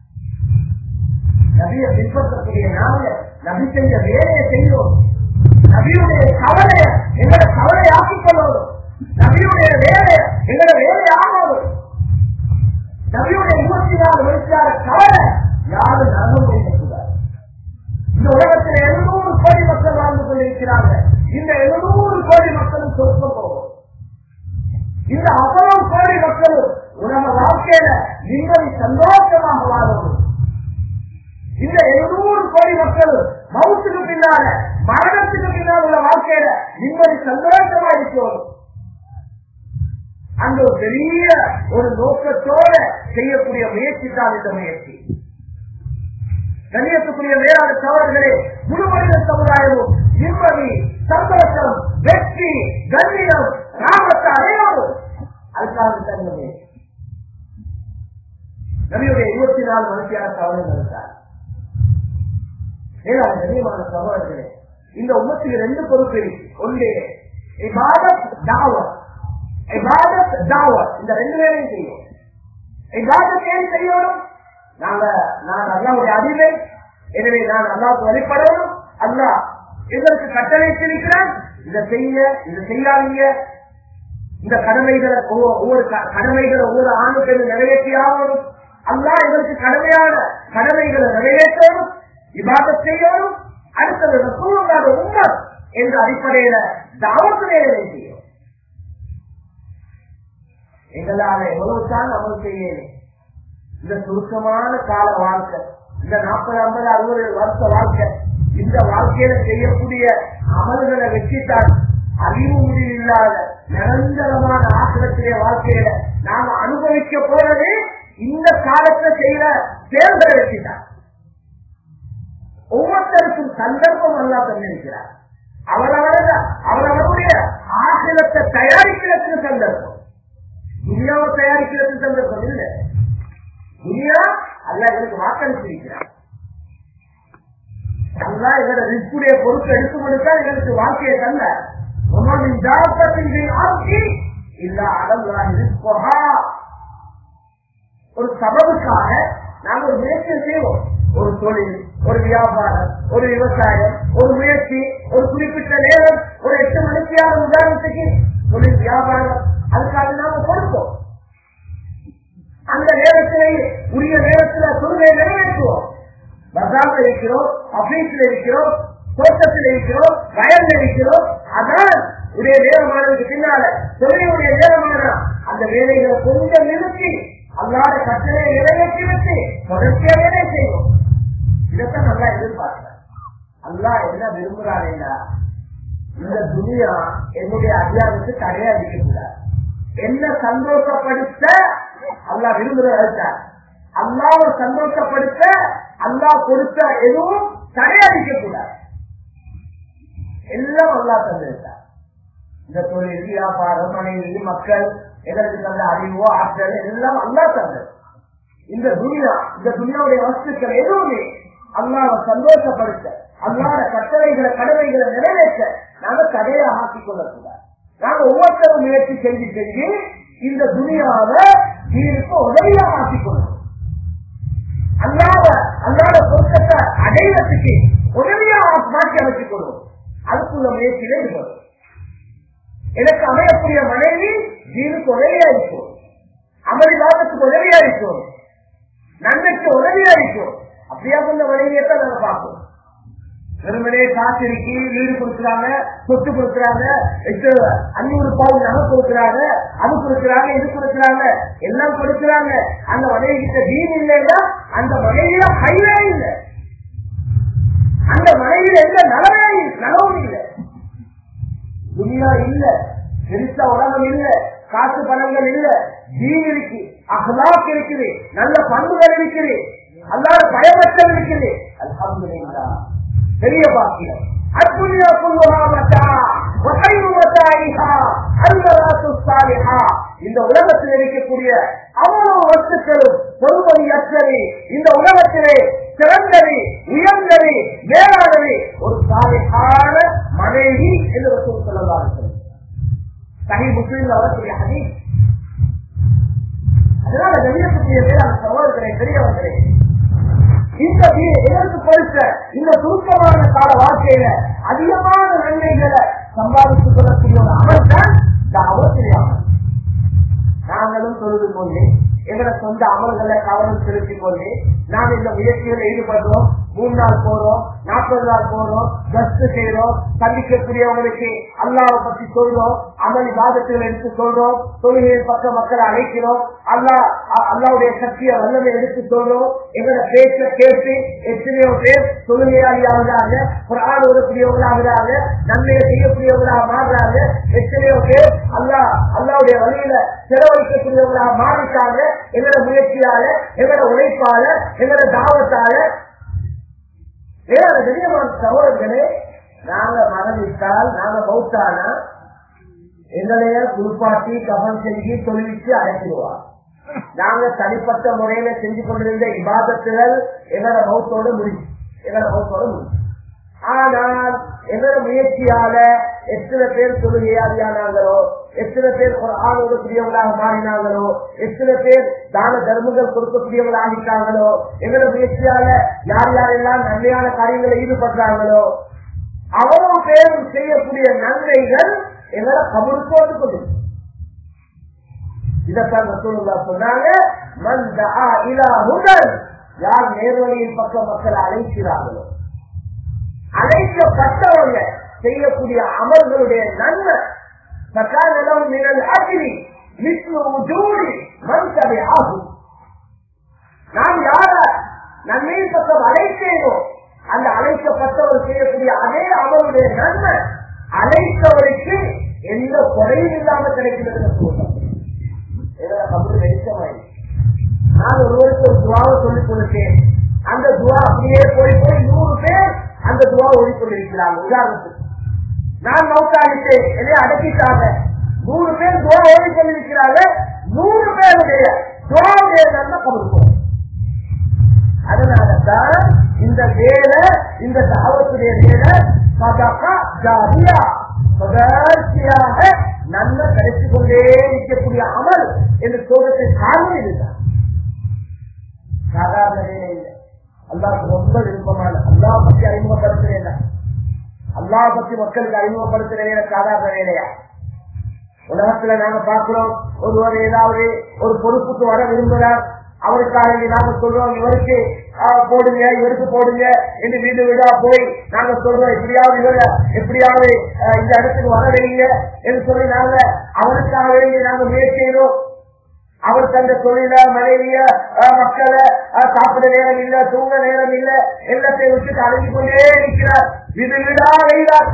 நபியை பின்பற்றக்கூடிய நாங்க நபி செஞ்ச வேலையை செய்வோம் நபியுடைய கவலைய எங்களை கவலை ஆக்கிக் கொள்ளணும் நபியுடைய வேலைய எங்களை வேலை ஆகணும் நபியுடைய இருபத்தி நாலு வயசான கவலை யாரும் நரகம் செய்யக்கூடாது இந்த உலகத்தில் எழுநூறு கோடி மக்கள் வாழ்ந்து கொண்டிருக்கிறாங்க இந்த எழுநூறு கோடி மக்களும் சொற்க போகும் இந்த அவ்வளவு கோடி மக்களும் உலக வாழ்க்கையில நிம்மதி சந்தோஷமாக வாழணும் இந்த எழுநூறு கோடி மக்கள் மவுத்துக்கு பின்னால மரணத்துக்கு பின்னால் உள்ள வாழ்க்கையில நிம்மதி சந்தோஷமா இருக்கணும் அந்த ஒரு பெரிய ஒரு நோக்கத்தோட செய்யக்கூடிய முயற்சி தான் இந்த முயற்சி கண்ணியத்துக்குரிய வேளாண் தவறுகளே முழு மனித சமுதாயமும் நிம்மதி சந்தோஷம் வெற்றி கண்ணியம் ராமத்தை அடையாளம் அதுக்காக தான் இந்த முயற்சி நபியுடைய இருபத்தி நாலு மனுஷியான தவறு இருந்தார் வேளாண் கண்ணியமான சகோதரர்களே இந்த உமத்துக்கு ரெண்டு பொறுப்பு இருக்கு ஒன்று இபாதத் தாவத் இபாதத் தாவத் இந்த ரெண்டு வேலையும் செய்யும் இபாதத் ஏன் செய்யணும் நாங்க நான் அல்லாவுடைய அடிமை எனவே நான் அல்லாவுக்கு வழிபடணும் அல்லா இதற்கு கட்டளைத்திருக்கிறான் இதை செய்ய இதை செய்யாதீங்க இந்த கடமைகளை ஒவ்வொரு ஒவ்வொரு க- கடமைகளை ஒவ்வொரு ஆணுக்கு நிறைவேற்றி ஆகணும் அல்லா இதற்கு கடமையான கடமைகளை நிறைவேற்றணும் இபாதத் செய்யணும் அடுத்தது ரசூலுல்லாஹி உம்மத் என்ற அடிப்படையில தாவத்து வேலை செய்யும் எங்களால எவ்வளவுதான் அமல் செய்யணும் இந்த சுருக்கமான கால வாழ்க்கை இந்த நாற்பது ஐம்பது அறுபது வருஷ வாழ்க்கை இந்த வாழ்க்கையில செய்யக்கூடிய அமல்களை வச்சுத்தான் அறிவு முடிவு இல்லாத நிரந்தரமான ஆசிரத்திலே வாழ்க்கையில நாம அனுபவிக்க போறது இந்த காலத்துல செய்யற செயல்களை வச்சுதான் ஒவ்வொருத்தருக்கும் சந்தர்ப்பம் அல்லா தந்திருக்கிறார் அவரவர அவரவருடைய ஆசிரத்தை தயாரிக்கிறதுக்கு சந்தர்ப்பம் துனியாவை தயாரிக்கிறதுக்கு சந்தர்ப்பம் இல்லை துனியா அல்ல எங்களுக்கு வாக்களித்திருக்கிறார் அல்லா எங்களோட ரிஸ்குடைய பொறுப்பு எடுத்து கொடுத்தா எங்களுக்கு வாழ்க்கையை தந்த உமனின் ஜாபத்தின் ஆட்சி இல்ல அதல்லா ரிஸ்கோஹா ஒரு சபவுக்காக நாங்கள் ஒரு முயற்சி செய்வோம் ஒரு தொழில் ஒரு வியாபாரம் ஒரு விவசாயம் ஒரு முயற்சி ஒரு குறிப்பிட்ட நேரம் ஒரு எட்டு மணிக்கான உதாரணத்துக்கு தொழில் வியாபாரம் அதுக்காக நாம கொடுப்போம் அந்த நேரத்திலே உரிய நேரத்துல தொழுகை நிறைவேற்றுவோம் பஜார்ல இருக்கிறோம் ஆபீஸ்ல இருக்கிறோம் தோட்டத்தில் இருக்கிறோம் வயல்ல இருக்கிறோம் அதான் உடைய நேரமானதுக்கு பின்னால தொழிலுடைய நேரமான அந்த வேலைகளை கொஞ்சம் நிறுத்தி அல்லாத கட்டளை நிறைவேற்றி வச்சு தொடர்ச்சியா வேலை செய்வோம் இதைத்தான் நல்லா எதிர்பார்க்கிறேன் அல்லா என்ன விரும்புறாருன்னா இந்த துணியா என்னுடைய அதிகாரத்துக்கு தடையா இருக்கக்கூடாது என்ன சந்தோஷப்படுத்த அல்லா விரும்புகிறார் அல்லாவை சந்தோஷப்படுத்த அல்லா கொடுத்த எதுவும் தடையடிக்க கூடாது எல்லாம் அல்லா தந்திருக்கார் இந்த தொழில் வியாபாரம் மனைவி மக்கள் எதற்கு தந்த அறிவோ ஆற்றல் எல்லாம் அல்லா தந்தது இந்த துனியா இந்த துனியாவுடைய வஸ்துக்கள் எதுவுமே அல்லாவை சந்தோஷப்படுத்த அல்லாத கட்டளைகளை கடமைகளை நிறைவேற்ற நாம தடையா ஆக்கிக் கொள்ளக்கூடாது நாங்க ஒவ்வொருத்தரும் முயற்சி செஞ்சு செஞ்சு இந்த துனியாவை தீர்ப்பு உதவியா ஆக்கிக் கொள்ளணும் அல்லாத அல்லாத பொருத்தத்தை அடைவதற்கு உதவியா மாற்றி அமைத்துக் கொள்வோம் அதுக்குள்ள முயற்சியில ஈடுபடும் எனக்கு அமையக்கூடிய மனைவி ஜீனுக்கு உதவியா இருக்கும் அமளிவாதத்துக்கு உதவியா இருக்கும் நன்மைக்கு உதவியா இருக்கும் அப்படியா கொண்ட மனைவியை தான் நாங்க பார்ப்போம் வெறுமனே காசு இருக்கு வீடு கொடுக்குறாங்க சொத்து கொடுக்குறாங்க எட்டு அஞ்சூறு பவுன் நகை கொடுக்குறாங்க அது கொடுக்குறாங்க இது கொடுக்குறாங்க எல்லாம் கொடுக்குறாங்க அந்த மனைவி கிட்ட வீடு இல்லைன்னா அந்த மனைவியில ஹைவே இல்லை அந்த மனைவியில எந்த நலவே நலவும் இல்லை துனியா இல்ல பெருசா உலகம் இல்ல காசு பணங்கள் இல்ல தீன் இருக்கு அகலாக் இருக்குது நல்ல பண்புகள் இருக்குது அல்லாத பயமற்றம் இருக்குது அல்ஹம்துலில்லாஹ் பெரிய பாக்கியம் அத்துணியா சொல்லுவா மச்சா இந்த உலகத்தில் இருக்கக்கூடிய அவ்வளவு வஸ்துக்களும் பொறுமதியற்றது இந்த உலகத்திலே சிறந்தது உயர்ந்தது மேலானது ஒரு சாலையான மனைவி என்று ரசூல் சொல்லலாம் சகி முஸ்லீம்ல வரக்கூடிய ஹதீஸ் அதனால வெளியக்கூடிய வேளாண் சகோதரர்களே பெரியவர்களே இந்த எதற்கு கொடுத்த இந்த சுருக்கமான கால வாழ்க்கையில அதிகமான நன்மைகளை சம்பாதித்துக் கொள்ளக்கூடிய ஒரு அமல் தான் இந்த அவசியம் நாங்களும் தொழுது கொண்டு எங்களை சொந்த அமல்களை கவனம் செலுத்திக் கொண்டு நாம் இந்த முயற்சிகளில் ஈடுபடுறோம் மூணு நாள் போறோம் நாற்பது நாள் போறோம் கஸ்ட் செய்யறோம் சந்திக்கக்கூடியவங்களுக்கு அல்லாவை பத்தி சொல்றோம் அமல் வாதத்தில் எடுத்து சொல்றோம் தொழுகையின் பக்க மக்களை அழைக்கிறோம் அல்லா அல்லாவுடைய சக்தியை வல்லமை எடுத்து சொல்றோம் எங்களை பேச்ச கேட்டு எத்தனையோ பேர் தொழுகையாளி ஆகுறாங்க குரான் ஓடக்கூடியவங்களா ஆகுறாங்க நன்மையை செய்யக்கூடியவங்களா மாறுறாங்க எத்தனையோ பேர் அல்லா அல்லாவுடைய வழியில செலவழிக்கக்கூடியவங்களா மாறிட்டாங்க எங்களோட முயற்சியால எங்களோட உழைப்பால எங்களோட தாவத்தால வேற பெரியமான சகோதரர்களே நாங்க மரணித்தால் நாங்க மௌத்தானா எங்களைய குளிப்பாட்டி கவனம் செஞ்சு தொழிலுக்கு அழைச்சிடுவார் நாங்க தனிப்பட்ட முறையில செஞ்சு கொண்டிருந்த இபாதத்துகள் எங்களோட மௌத்தோட முடியும் எங்களோட மௌத்தோட முடியும் ஆனால் எங்களோட முயற்சியால எத்தனை பேர் தொழுகையாளியானாங்களோ எத்தனை பேர் ஒரு ஆணோடக்கூடியவங்களாக மாறினாங்களோ எத்தனை பேர் தான தர்மங்கள் கொடுக்கக்கூடியவங்களா ஆகிட்டாங்களோ எங்களோட முயற்சியால யார் யாரெல்லாம் நன்மையான காரியங்களை ஈடுபடுறாங்களோ அவ்வளவு பேரும் செய்யக்கூடிய நன்மைகள் எங்களோட கபருக்கு வந்து கொண்டிருக்கு இதைத்தான் ரசூலுல்லா சொன்னாங்க மன் தஆ இலா ஹுதன் யார் நேர்வழியின் பக்கம் மக்களை அழைக்கிறார்களோ அழைக்கப்பட்டவங்க செய்யக்கூடிய அமல்களுடைய நன்மை சக்காலம் மினல் அகிரி விஷ்ணு ஜூடி மன்சபை ஆகும் நாம் யார நன்மையின் பக்கம் அழைத்தேனோ அந்த அழைக்கப்பட்டவர் செய்யக்கூடிய அதே அவருடைய நன்மை அழைத்தவருக்கு எந்த குறையும் இல்லாம கிடைக்கிறது சொல்லுங்க வெளிச்சமாயிடுச்சு நான் ஒருவருக்கு ஒரு துவாவை சொல்லிக் கொடுத்தேன் அந்த துவா அப்படியே போய் போய் நூறு பேர் அந்த துவா ஓடிக்கொண்டிருக்கிறாங்க உதாரணத்துக்கு நான் மௌத்தாளித்தேன் என்னை அடக்கிட்டாங்க நூறு பேர் துவா ஓடிக்கொண்டிருக்கிறாங்க நூறு பேருடைய துவாவுடைய நன்மை கவனிப்போம் அதனாலதான் இந்த வேலை இந்த தாவத்துடைய வேலை சதகா ஜாதியா தொடர்ச்சியாக நன்மை கிடைத்துக் கொண்டே இருக்கக்கூடிய அமல் என்று சொல்றதை காரணம் இதுதான் சாதாரண வேலை இல்லை அல்லாவுக்கு ரொம்ப விருப்பமான அல்லா பத்தி அறிமுகப்படுத்துறேன் அல்லா பத்தி மக்களுக்கு அறிமுகப்படுத்துற வேலை சாதாரண வேலையா உலகத்துல நாங்க பாக்குறோம் ஒருவர் ஏதாவது ஒரு பொறுப்புக்கு வர விரும்புகிறார் அவருக்காக நாங்க சொல்றோம் இவருக்கு போடுங்க இவருக்கு போடுங்க என்று வீடு வீடா போய் நாங்க சொல்றோம் எப்படியாவது இவர எப்படியாவது இந்த இடத்துக்கு வர வைங்க என்று சொல்லி நாங்க அவருக்காக வேண்டி நாங்க முயற்சி செய்யறோம் அவருக்கு அந்த தொழில மனைவிய மக்களை சாப்பிட நேரம் இல்ல தூங்க நேரம் இல்ல எல்லாத்தையும் விட்டு அடங்கி கொண்டே இருக்கிறார் வீடு வீடா அடைகிறார்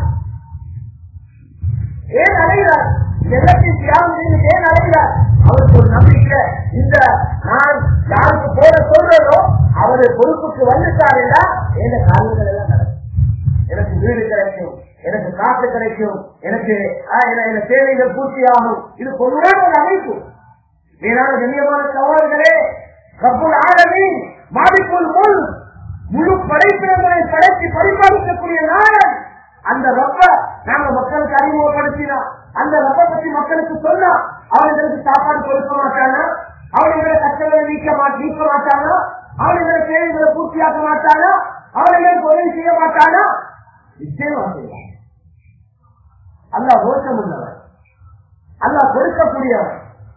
ஏன் அடைகிறார் எல்லாத்தையும் தியாகம் செய்து ஏன் அடைகிறார் அவருக்கு ஒரு நம்பிக்கை இந்த நான் யாருக்கு போட சொல்றதோ அவரு பொறுப்புக்கு வந்துட்டாருன்னா எந்த காரியங்கள் எல்லாம் நடக்கும் எனக்கு வீடு கிடைக்கும் எனக்கு காசு கிடைக்கும் எனக்கு எனக்கு தேவைகள் பூர்த்தி ஆகும் இது பொதுவான ஒரு அமைப்பு மேலான கண்ணியமான சவால்களே கப்புல் ஆழமி மாடிக்குள் முள் முழு படைப்பினங்களை படைத்து பரிபாலிக்கக்கூடிய நாயன் அந்த ரப்ப நாங்க மக்களுக்கு அறிமுகப்படுத்தினா அந்த ரப்ப பற்றி மக்களுக்கு சொன்னா அவர்களுக்கு சாப்பாடு கொடுக்க மாட்டானா அவர்களை கஷ்டங்களை நீக்க மாட்ட நீக்க மாட்டானா அவர்களை தேவைகளை பூர்த்தியாக்க மாட்டானா அவர்களுக்கு உதவி செய்ய மாட்டானா நிச்சயமா செய்வான் அல்லா ரோஷம் உள்ளவர் அல்லா கொடுக்கக்கூடியவர்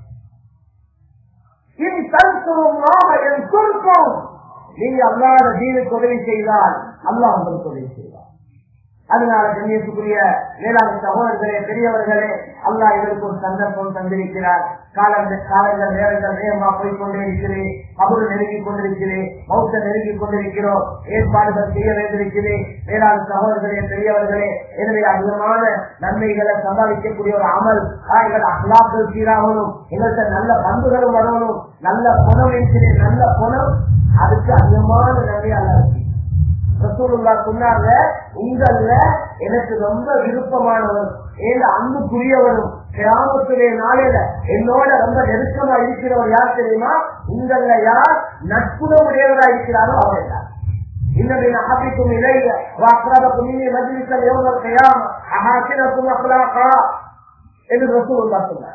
இனி தருத்துவமாக என் சொற்கும் நீங்க அல்லாத தீனுக்கு உதவி செய்தால் அல்லாஹ் உங்களுக்கு உதவி செய்வார் அதனால கண்ணியத்துக்குரிய வேளாண் சகோதரர்களே பெரியவர்களே அல்லா இவருக்கு ஒரு சந்தர்ப்பம் தந்திருக்கிறார் காலங்கள் காலங்கள் நேரங்கள் வேகமா போய்கொண்டே இருக்கிறேன் அவரு நெருங்கிக் கொண்டிருக்கிறேன் மௌத்த நெருங்கிக் கொண்டிருக்கிறோம் ஏற்பாடுகள் செய்ய வேண்டியிருக்கிறேன் வேளாண் சகோதரர்களே பெரியவர்களே எனவே அதிகமான நன்மைகளை சம்பாதிக்கக்கூடிய ஒரு அமல் எங்கள் அகலாக்கள் சீராகணும் எங்கள்கிட்ட நல்ல பண்புகளும் வரணும் நல்ல குணம் இருக்கிறேன் நல்ல குணம் அதுக்கு அதிகமான நன்மையாக இருக்கு ரசூலுல்லா சொன்னாங்க உங்கள எனக்கு ரொம்ப விருப்பமானவர் ஏன் அன்புக்குரியவரும் கிராமத்துடைய நாளையில என்னோட ரொம்ப நெருக்கமா இருக்கிறவர் யார் தெரியுமா உங்கள யார் நட்புணவுடையவரா இருக்கிறாரோ அவர் தான் إنما أحبكم إلي وأقربكم مني مجلسا يوم القيامة أحاسنكم أخلاقا என்று ரசூலுல்லா சொன்னார்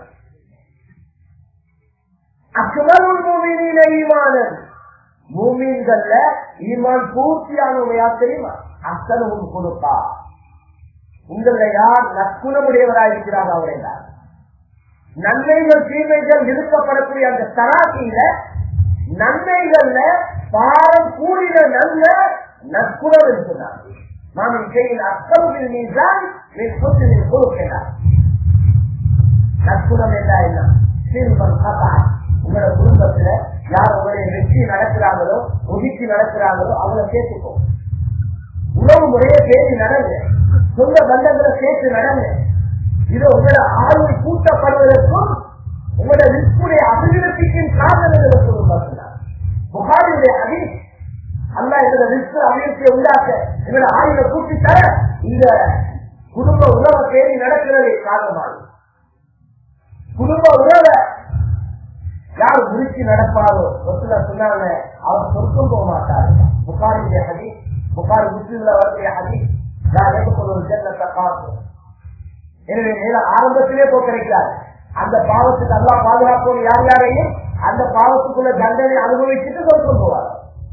அக்பருல் மூமினீன ஈமானன் மூமீன்கள்ல ஈமான் பூர்த்தியானவையா தெரியுமா அசலும் கொடுப்பா உங்கள யார் நற்குணமுடையவராக இருக்கிறார் அவரை தான் நன்மைகள் தீமைகள் நிறுத்தப்படக்கூடிய அந்த தராசியில நன்மைகள்ல பாரம் கூடின நல்ல நற்குணம் இருக்கிறார் மாமன் செய்யும் அக்கமில் நீதான் கொடுக்கிறார் நற்குணம் என்றா என்ன சிறுவன் கதா உங்களோட குடும்பத்துல யார் உங்களுடைய வெற்றி நடக்கிறாங்களோ ஒதுக்கி நடக்கிறாங்களோ அவங்கள சேர்த்துக்கோ உணவு முறையை பேசி நடங்க சொந்த பந்தங்களை சேர்த்து நடங்க இது உங்களோட ஆய்வு கூட்டப்படுவதற்கும் உங்களோட விற்புடைய அபிவிருத்திக்கும் காரணங்களை சொல்லுவாங்க புகாரியுடைய அதி அல்ல எங்களோட விற்பு அபிவிருத்தியை உண்டாக்க எங்களோட ஆய்வை கூட்டி தர இந்த குடும்ப உணவை தேடி நடக்கிறது காரணமாகும் குடும்ப உறவை யார் முறிச்சு நடப்பாரோ ஒருத்தர் சொன்னாங்க அவர் சொர்க்கம் போக மாட்டாரு புகாரியுடைய ஹதி புகாரி முஸ்லீம்ல வரக்கூடிய ஹதி நான் எனக்கு ஒரு ஜென்மத்தை பார்ப்போம் எனவே மேல ஆரம்பத்திலே போய் கிடைக்காது அந்த பாவத்துக்கு அல்லா பாதுகாப்போம் யார் யாரையும் அந்த பாவத்துக்குள்ள தண்டனை அனுபவிச்சுட்டு சொர்க்கம் போவார்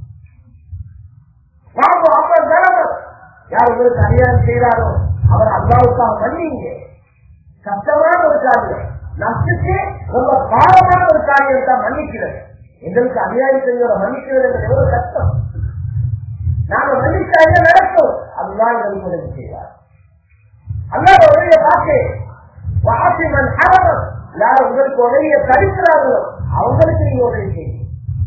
பாவம் அப்ப தரவர் யார் உங்களுக்கு அநியாயம் செய்தாரோ அவர் அல்லாவுக்காக மன்னிங்க கஷ்டமான ஒரு காரியம் நஷ்டத்தே ரொம்ப பாவமான ஒரு காரியம் தான் மன்னிக்கிறது எங்களுக்கு அநியாயம் செய்வதை மன்னிக்கிறது என்ற எவ்வளவு கஷ்டம் நாங்க மன்னிச்சா என்ன நடக்கும் அதுதான் எங்களுக்கு உதவி செய்வார் அல்லாத உதவிய பார்த்து வாசிமன் அரவன் யார் உங்களுக்கு உதவிய தடுக்கிறார்களோ அவங்களுக்கு நீங்க உதவி செய்யுங்க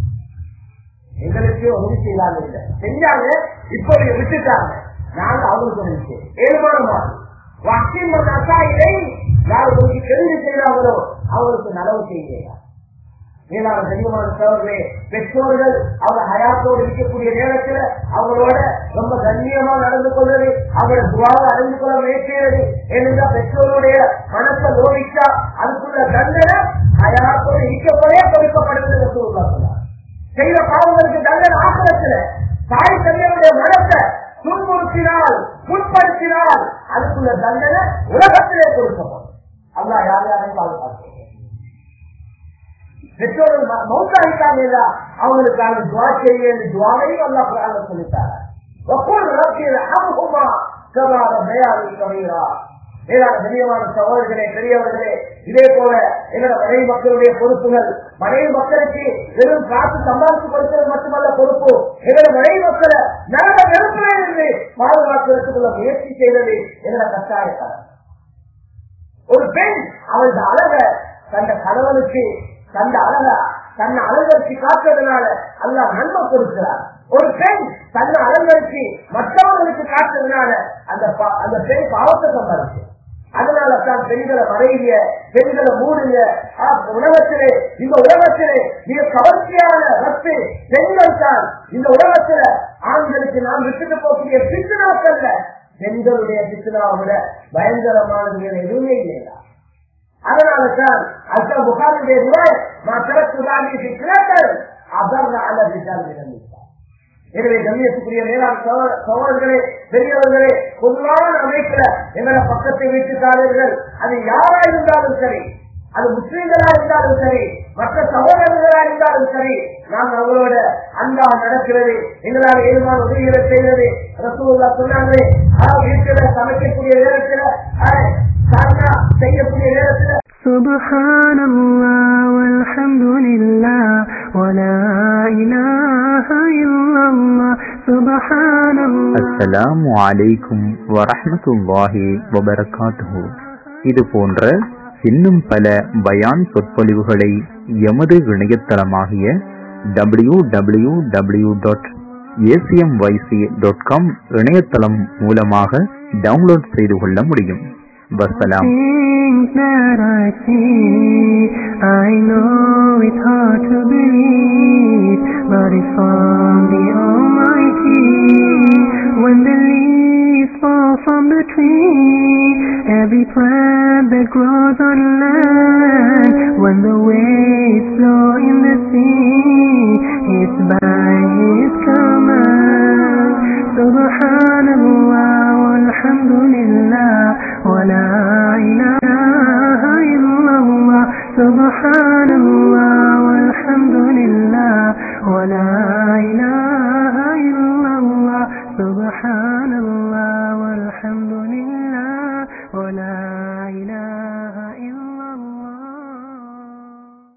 எங்களுக்கு உதவி செய்யலாம் இல்லை செஞ்சாங்க இப்ப விட்டுட்டாங்க நாங்க அவங்களுக்கு உதவி செய்யும் ஏழுமான மாதிரி வாசிமன் அசாயிலை யார் உங்களுக்கு தெரிந்து செய்யறாங்களோ அவங்களுக்கு நலவு செய்யுங்க மேலான கண்ணியமான சோழர்களே பெற்றோர்கள் அவங்க ஹயாத்தோடு இருக்கக்கூடிய நேரத்தில் அவங்களோட ரொம்ப கண்ணியமா நடந்து கொள்வது அவங்களோட துவாவை அறிந்து கொள்ள முயற்சியது ஏனென்றா பெற்றோருடைய மனசை நோடிச்சா அதுக்குள்ள தண்டனை ஹயாத்தோடு இருக்கப்போதே கொடுக்கப்படுகிறது சொல்லுவாங்க செய்த பாவங்களுக்கு தண்டனை ஆசிரத்துல தாய் தந்தையுடைய மனத்தை துன்புறுத்தினால் முற்படுத்தினால் அதுக்குள்ள தண்டனை உலகத்திலே கொடுக்கப்படும் அல்லா யார் யாரையும் பாதுகாக்கிறேன் பெற்றோர்கள் மௌத்தாயிட்டாங்க இல்ல அவங்களுக்கான துவா செய்ய துவாவையும் அல்லா பிராக சொல்லிட்டாங்க ஒவ்வொரு நாட்டில் அமுகமா கவாத மேயாளி கவீரா மேலான பெரியமான சகோதரர்களே பெரியவர்களே இதே போல எங்களோட மனைவி மக்களுடைய பொறுப்புகள் மனைவி மக்களுக்கு வெறும் காசு சம்பாதித்து கொடுக்கிறது மட்டுமல்ல பொறுப்பு எங்களோட மனைவி மக்களை நரக நெருப்பிலே இருந்து பாதுகாக்கிறதுக்குள்ள முயற்சி செய்வது எங்களோட கட்டாயக்காரர் ஒரு பெண் அவளது அழக தந்த கணவனுக்கு தந்த அழக தன்னை அலங்கரிச்சு காட்டுறதுனால அல்ல நன்மை கொடுக்கிறார் ஒரு பெண் தன்னை அலங்கரிச்சு மற்றவர்களுக்கு காட்டுறதுனால அந்த அந்த பெண் பாவத்தை சம்பாதிச்சு அதனால தான் பெண்களை மறைவிய பெண்களை மூடுங்க உலகத்திலே இந்த உலகத்திலே மிக கவர்ச்சியான ரத்து பெண்கள் தான் இந்த உலகத்துல ஆண்களுக்கு நாம் விட்டுட்டு போகக்கூடிய பித்துனாக்கல்ல பெண்களுடைய பித்துனாவை விட பயங்கரமானது எதுவுமே இல்லையா அதனால தான் அத்த புகாருடைய ரூபாய் மக்களுக்கு சிக்கலங்கள் அபர்ண அளவிட்டால் நிரம்பித்தார் எனவே கண்ணியத்துக்குரிய மேலாண் சோழர்களே பெரியவர்களே பொதுவான அமைப்புல எங்களை பக்கத்தை வீட்டுக்காரர்கள் அது யாரா இருந்தாலும் சரி அது முஸ்லீம்களா இருந்தாலும் சரி மற்ற சகோதரர்களா இருந்தாலும் சரி நாம் அவங்களோட அன்பா நடக்கிறது எங்களால் ஏழுமான உதவிகளை செய்வது ரசூல்லா சொன்னாங்களே வீட்டுல சமைக்கக்கூடிய நேரத்துல சாந்தா செய்யக்கூடிய நேரத்துல سبحان الله والحمد لله ولا إله إلا الله سبحان الله அஸ்ஸலாமு அலைக்கும் வரஹ்மத்துல்லாஹி வபரகாத்துஹு இது போன்ற இன்னும் பல பயான் சொற்பொழிவுகளை எமது இணையதளமாகிய W W W dot ACMYC dot com இணையதளம் மூலமாக டவுன்லோட் செய்து கொள்ள முடியும் வசலாம் Things that I see, I know it's hard to believe, but it's from the Almighty. When the leaves fall from the tree, and Every plant that grows on land, when the waves flow in the sea, it's by His command. Subhanallah walhamdulillah wa la ilaha illallah. Subhanallah walhamdulillah wa la ilaha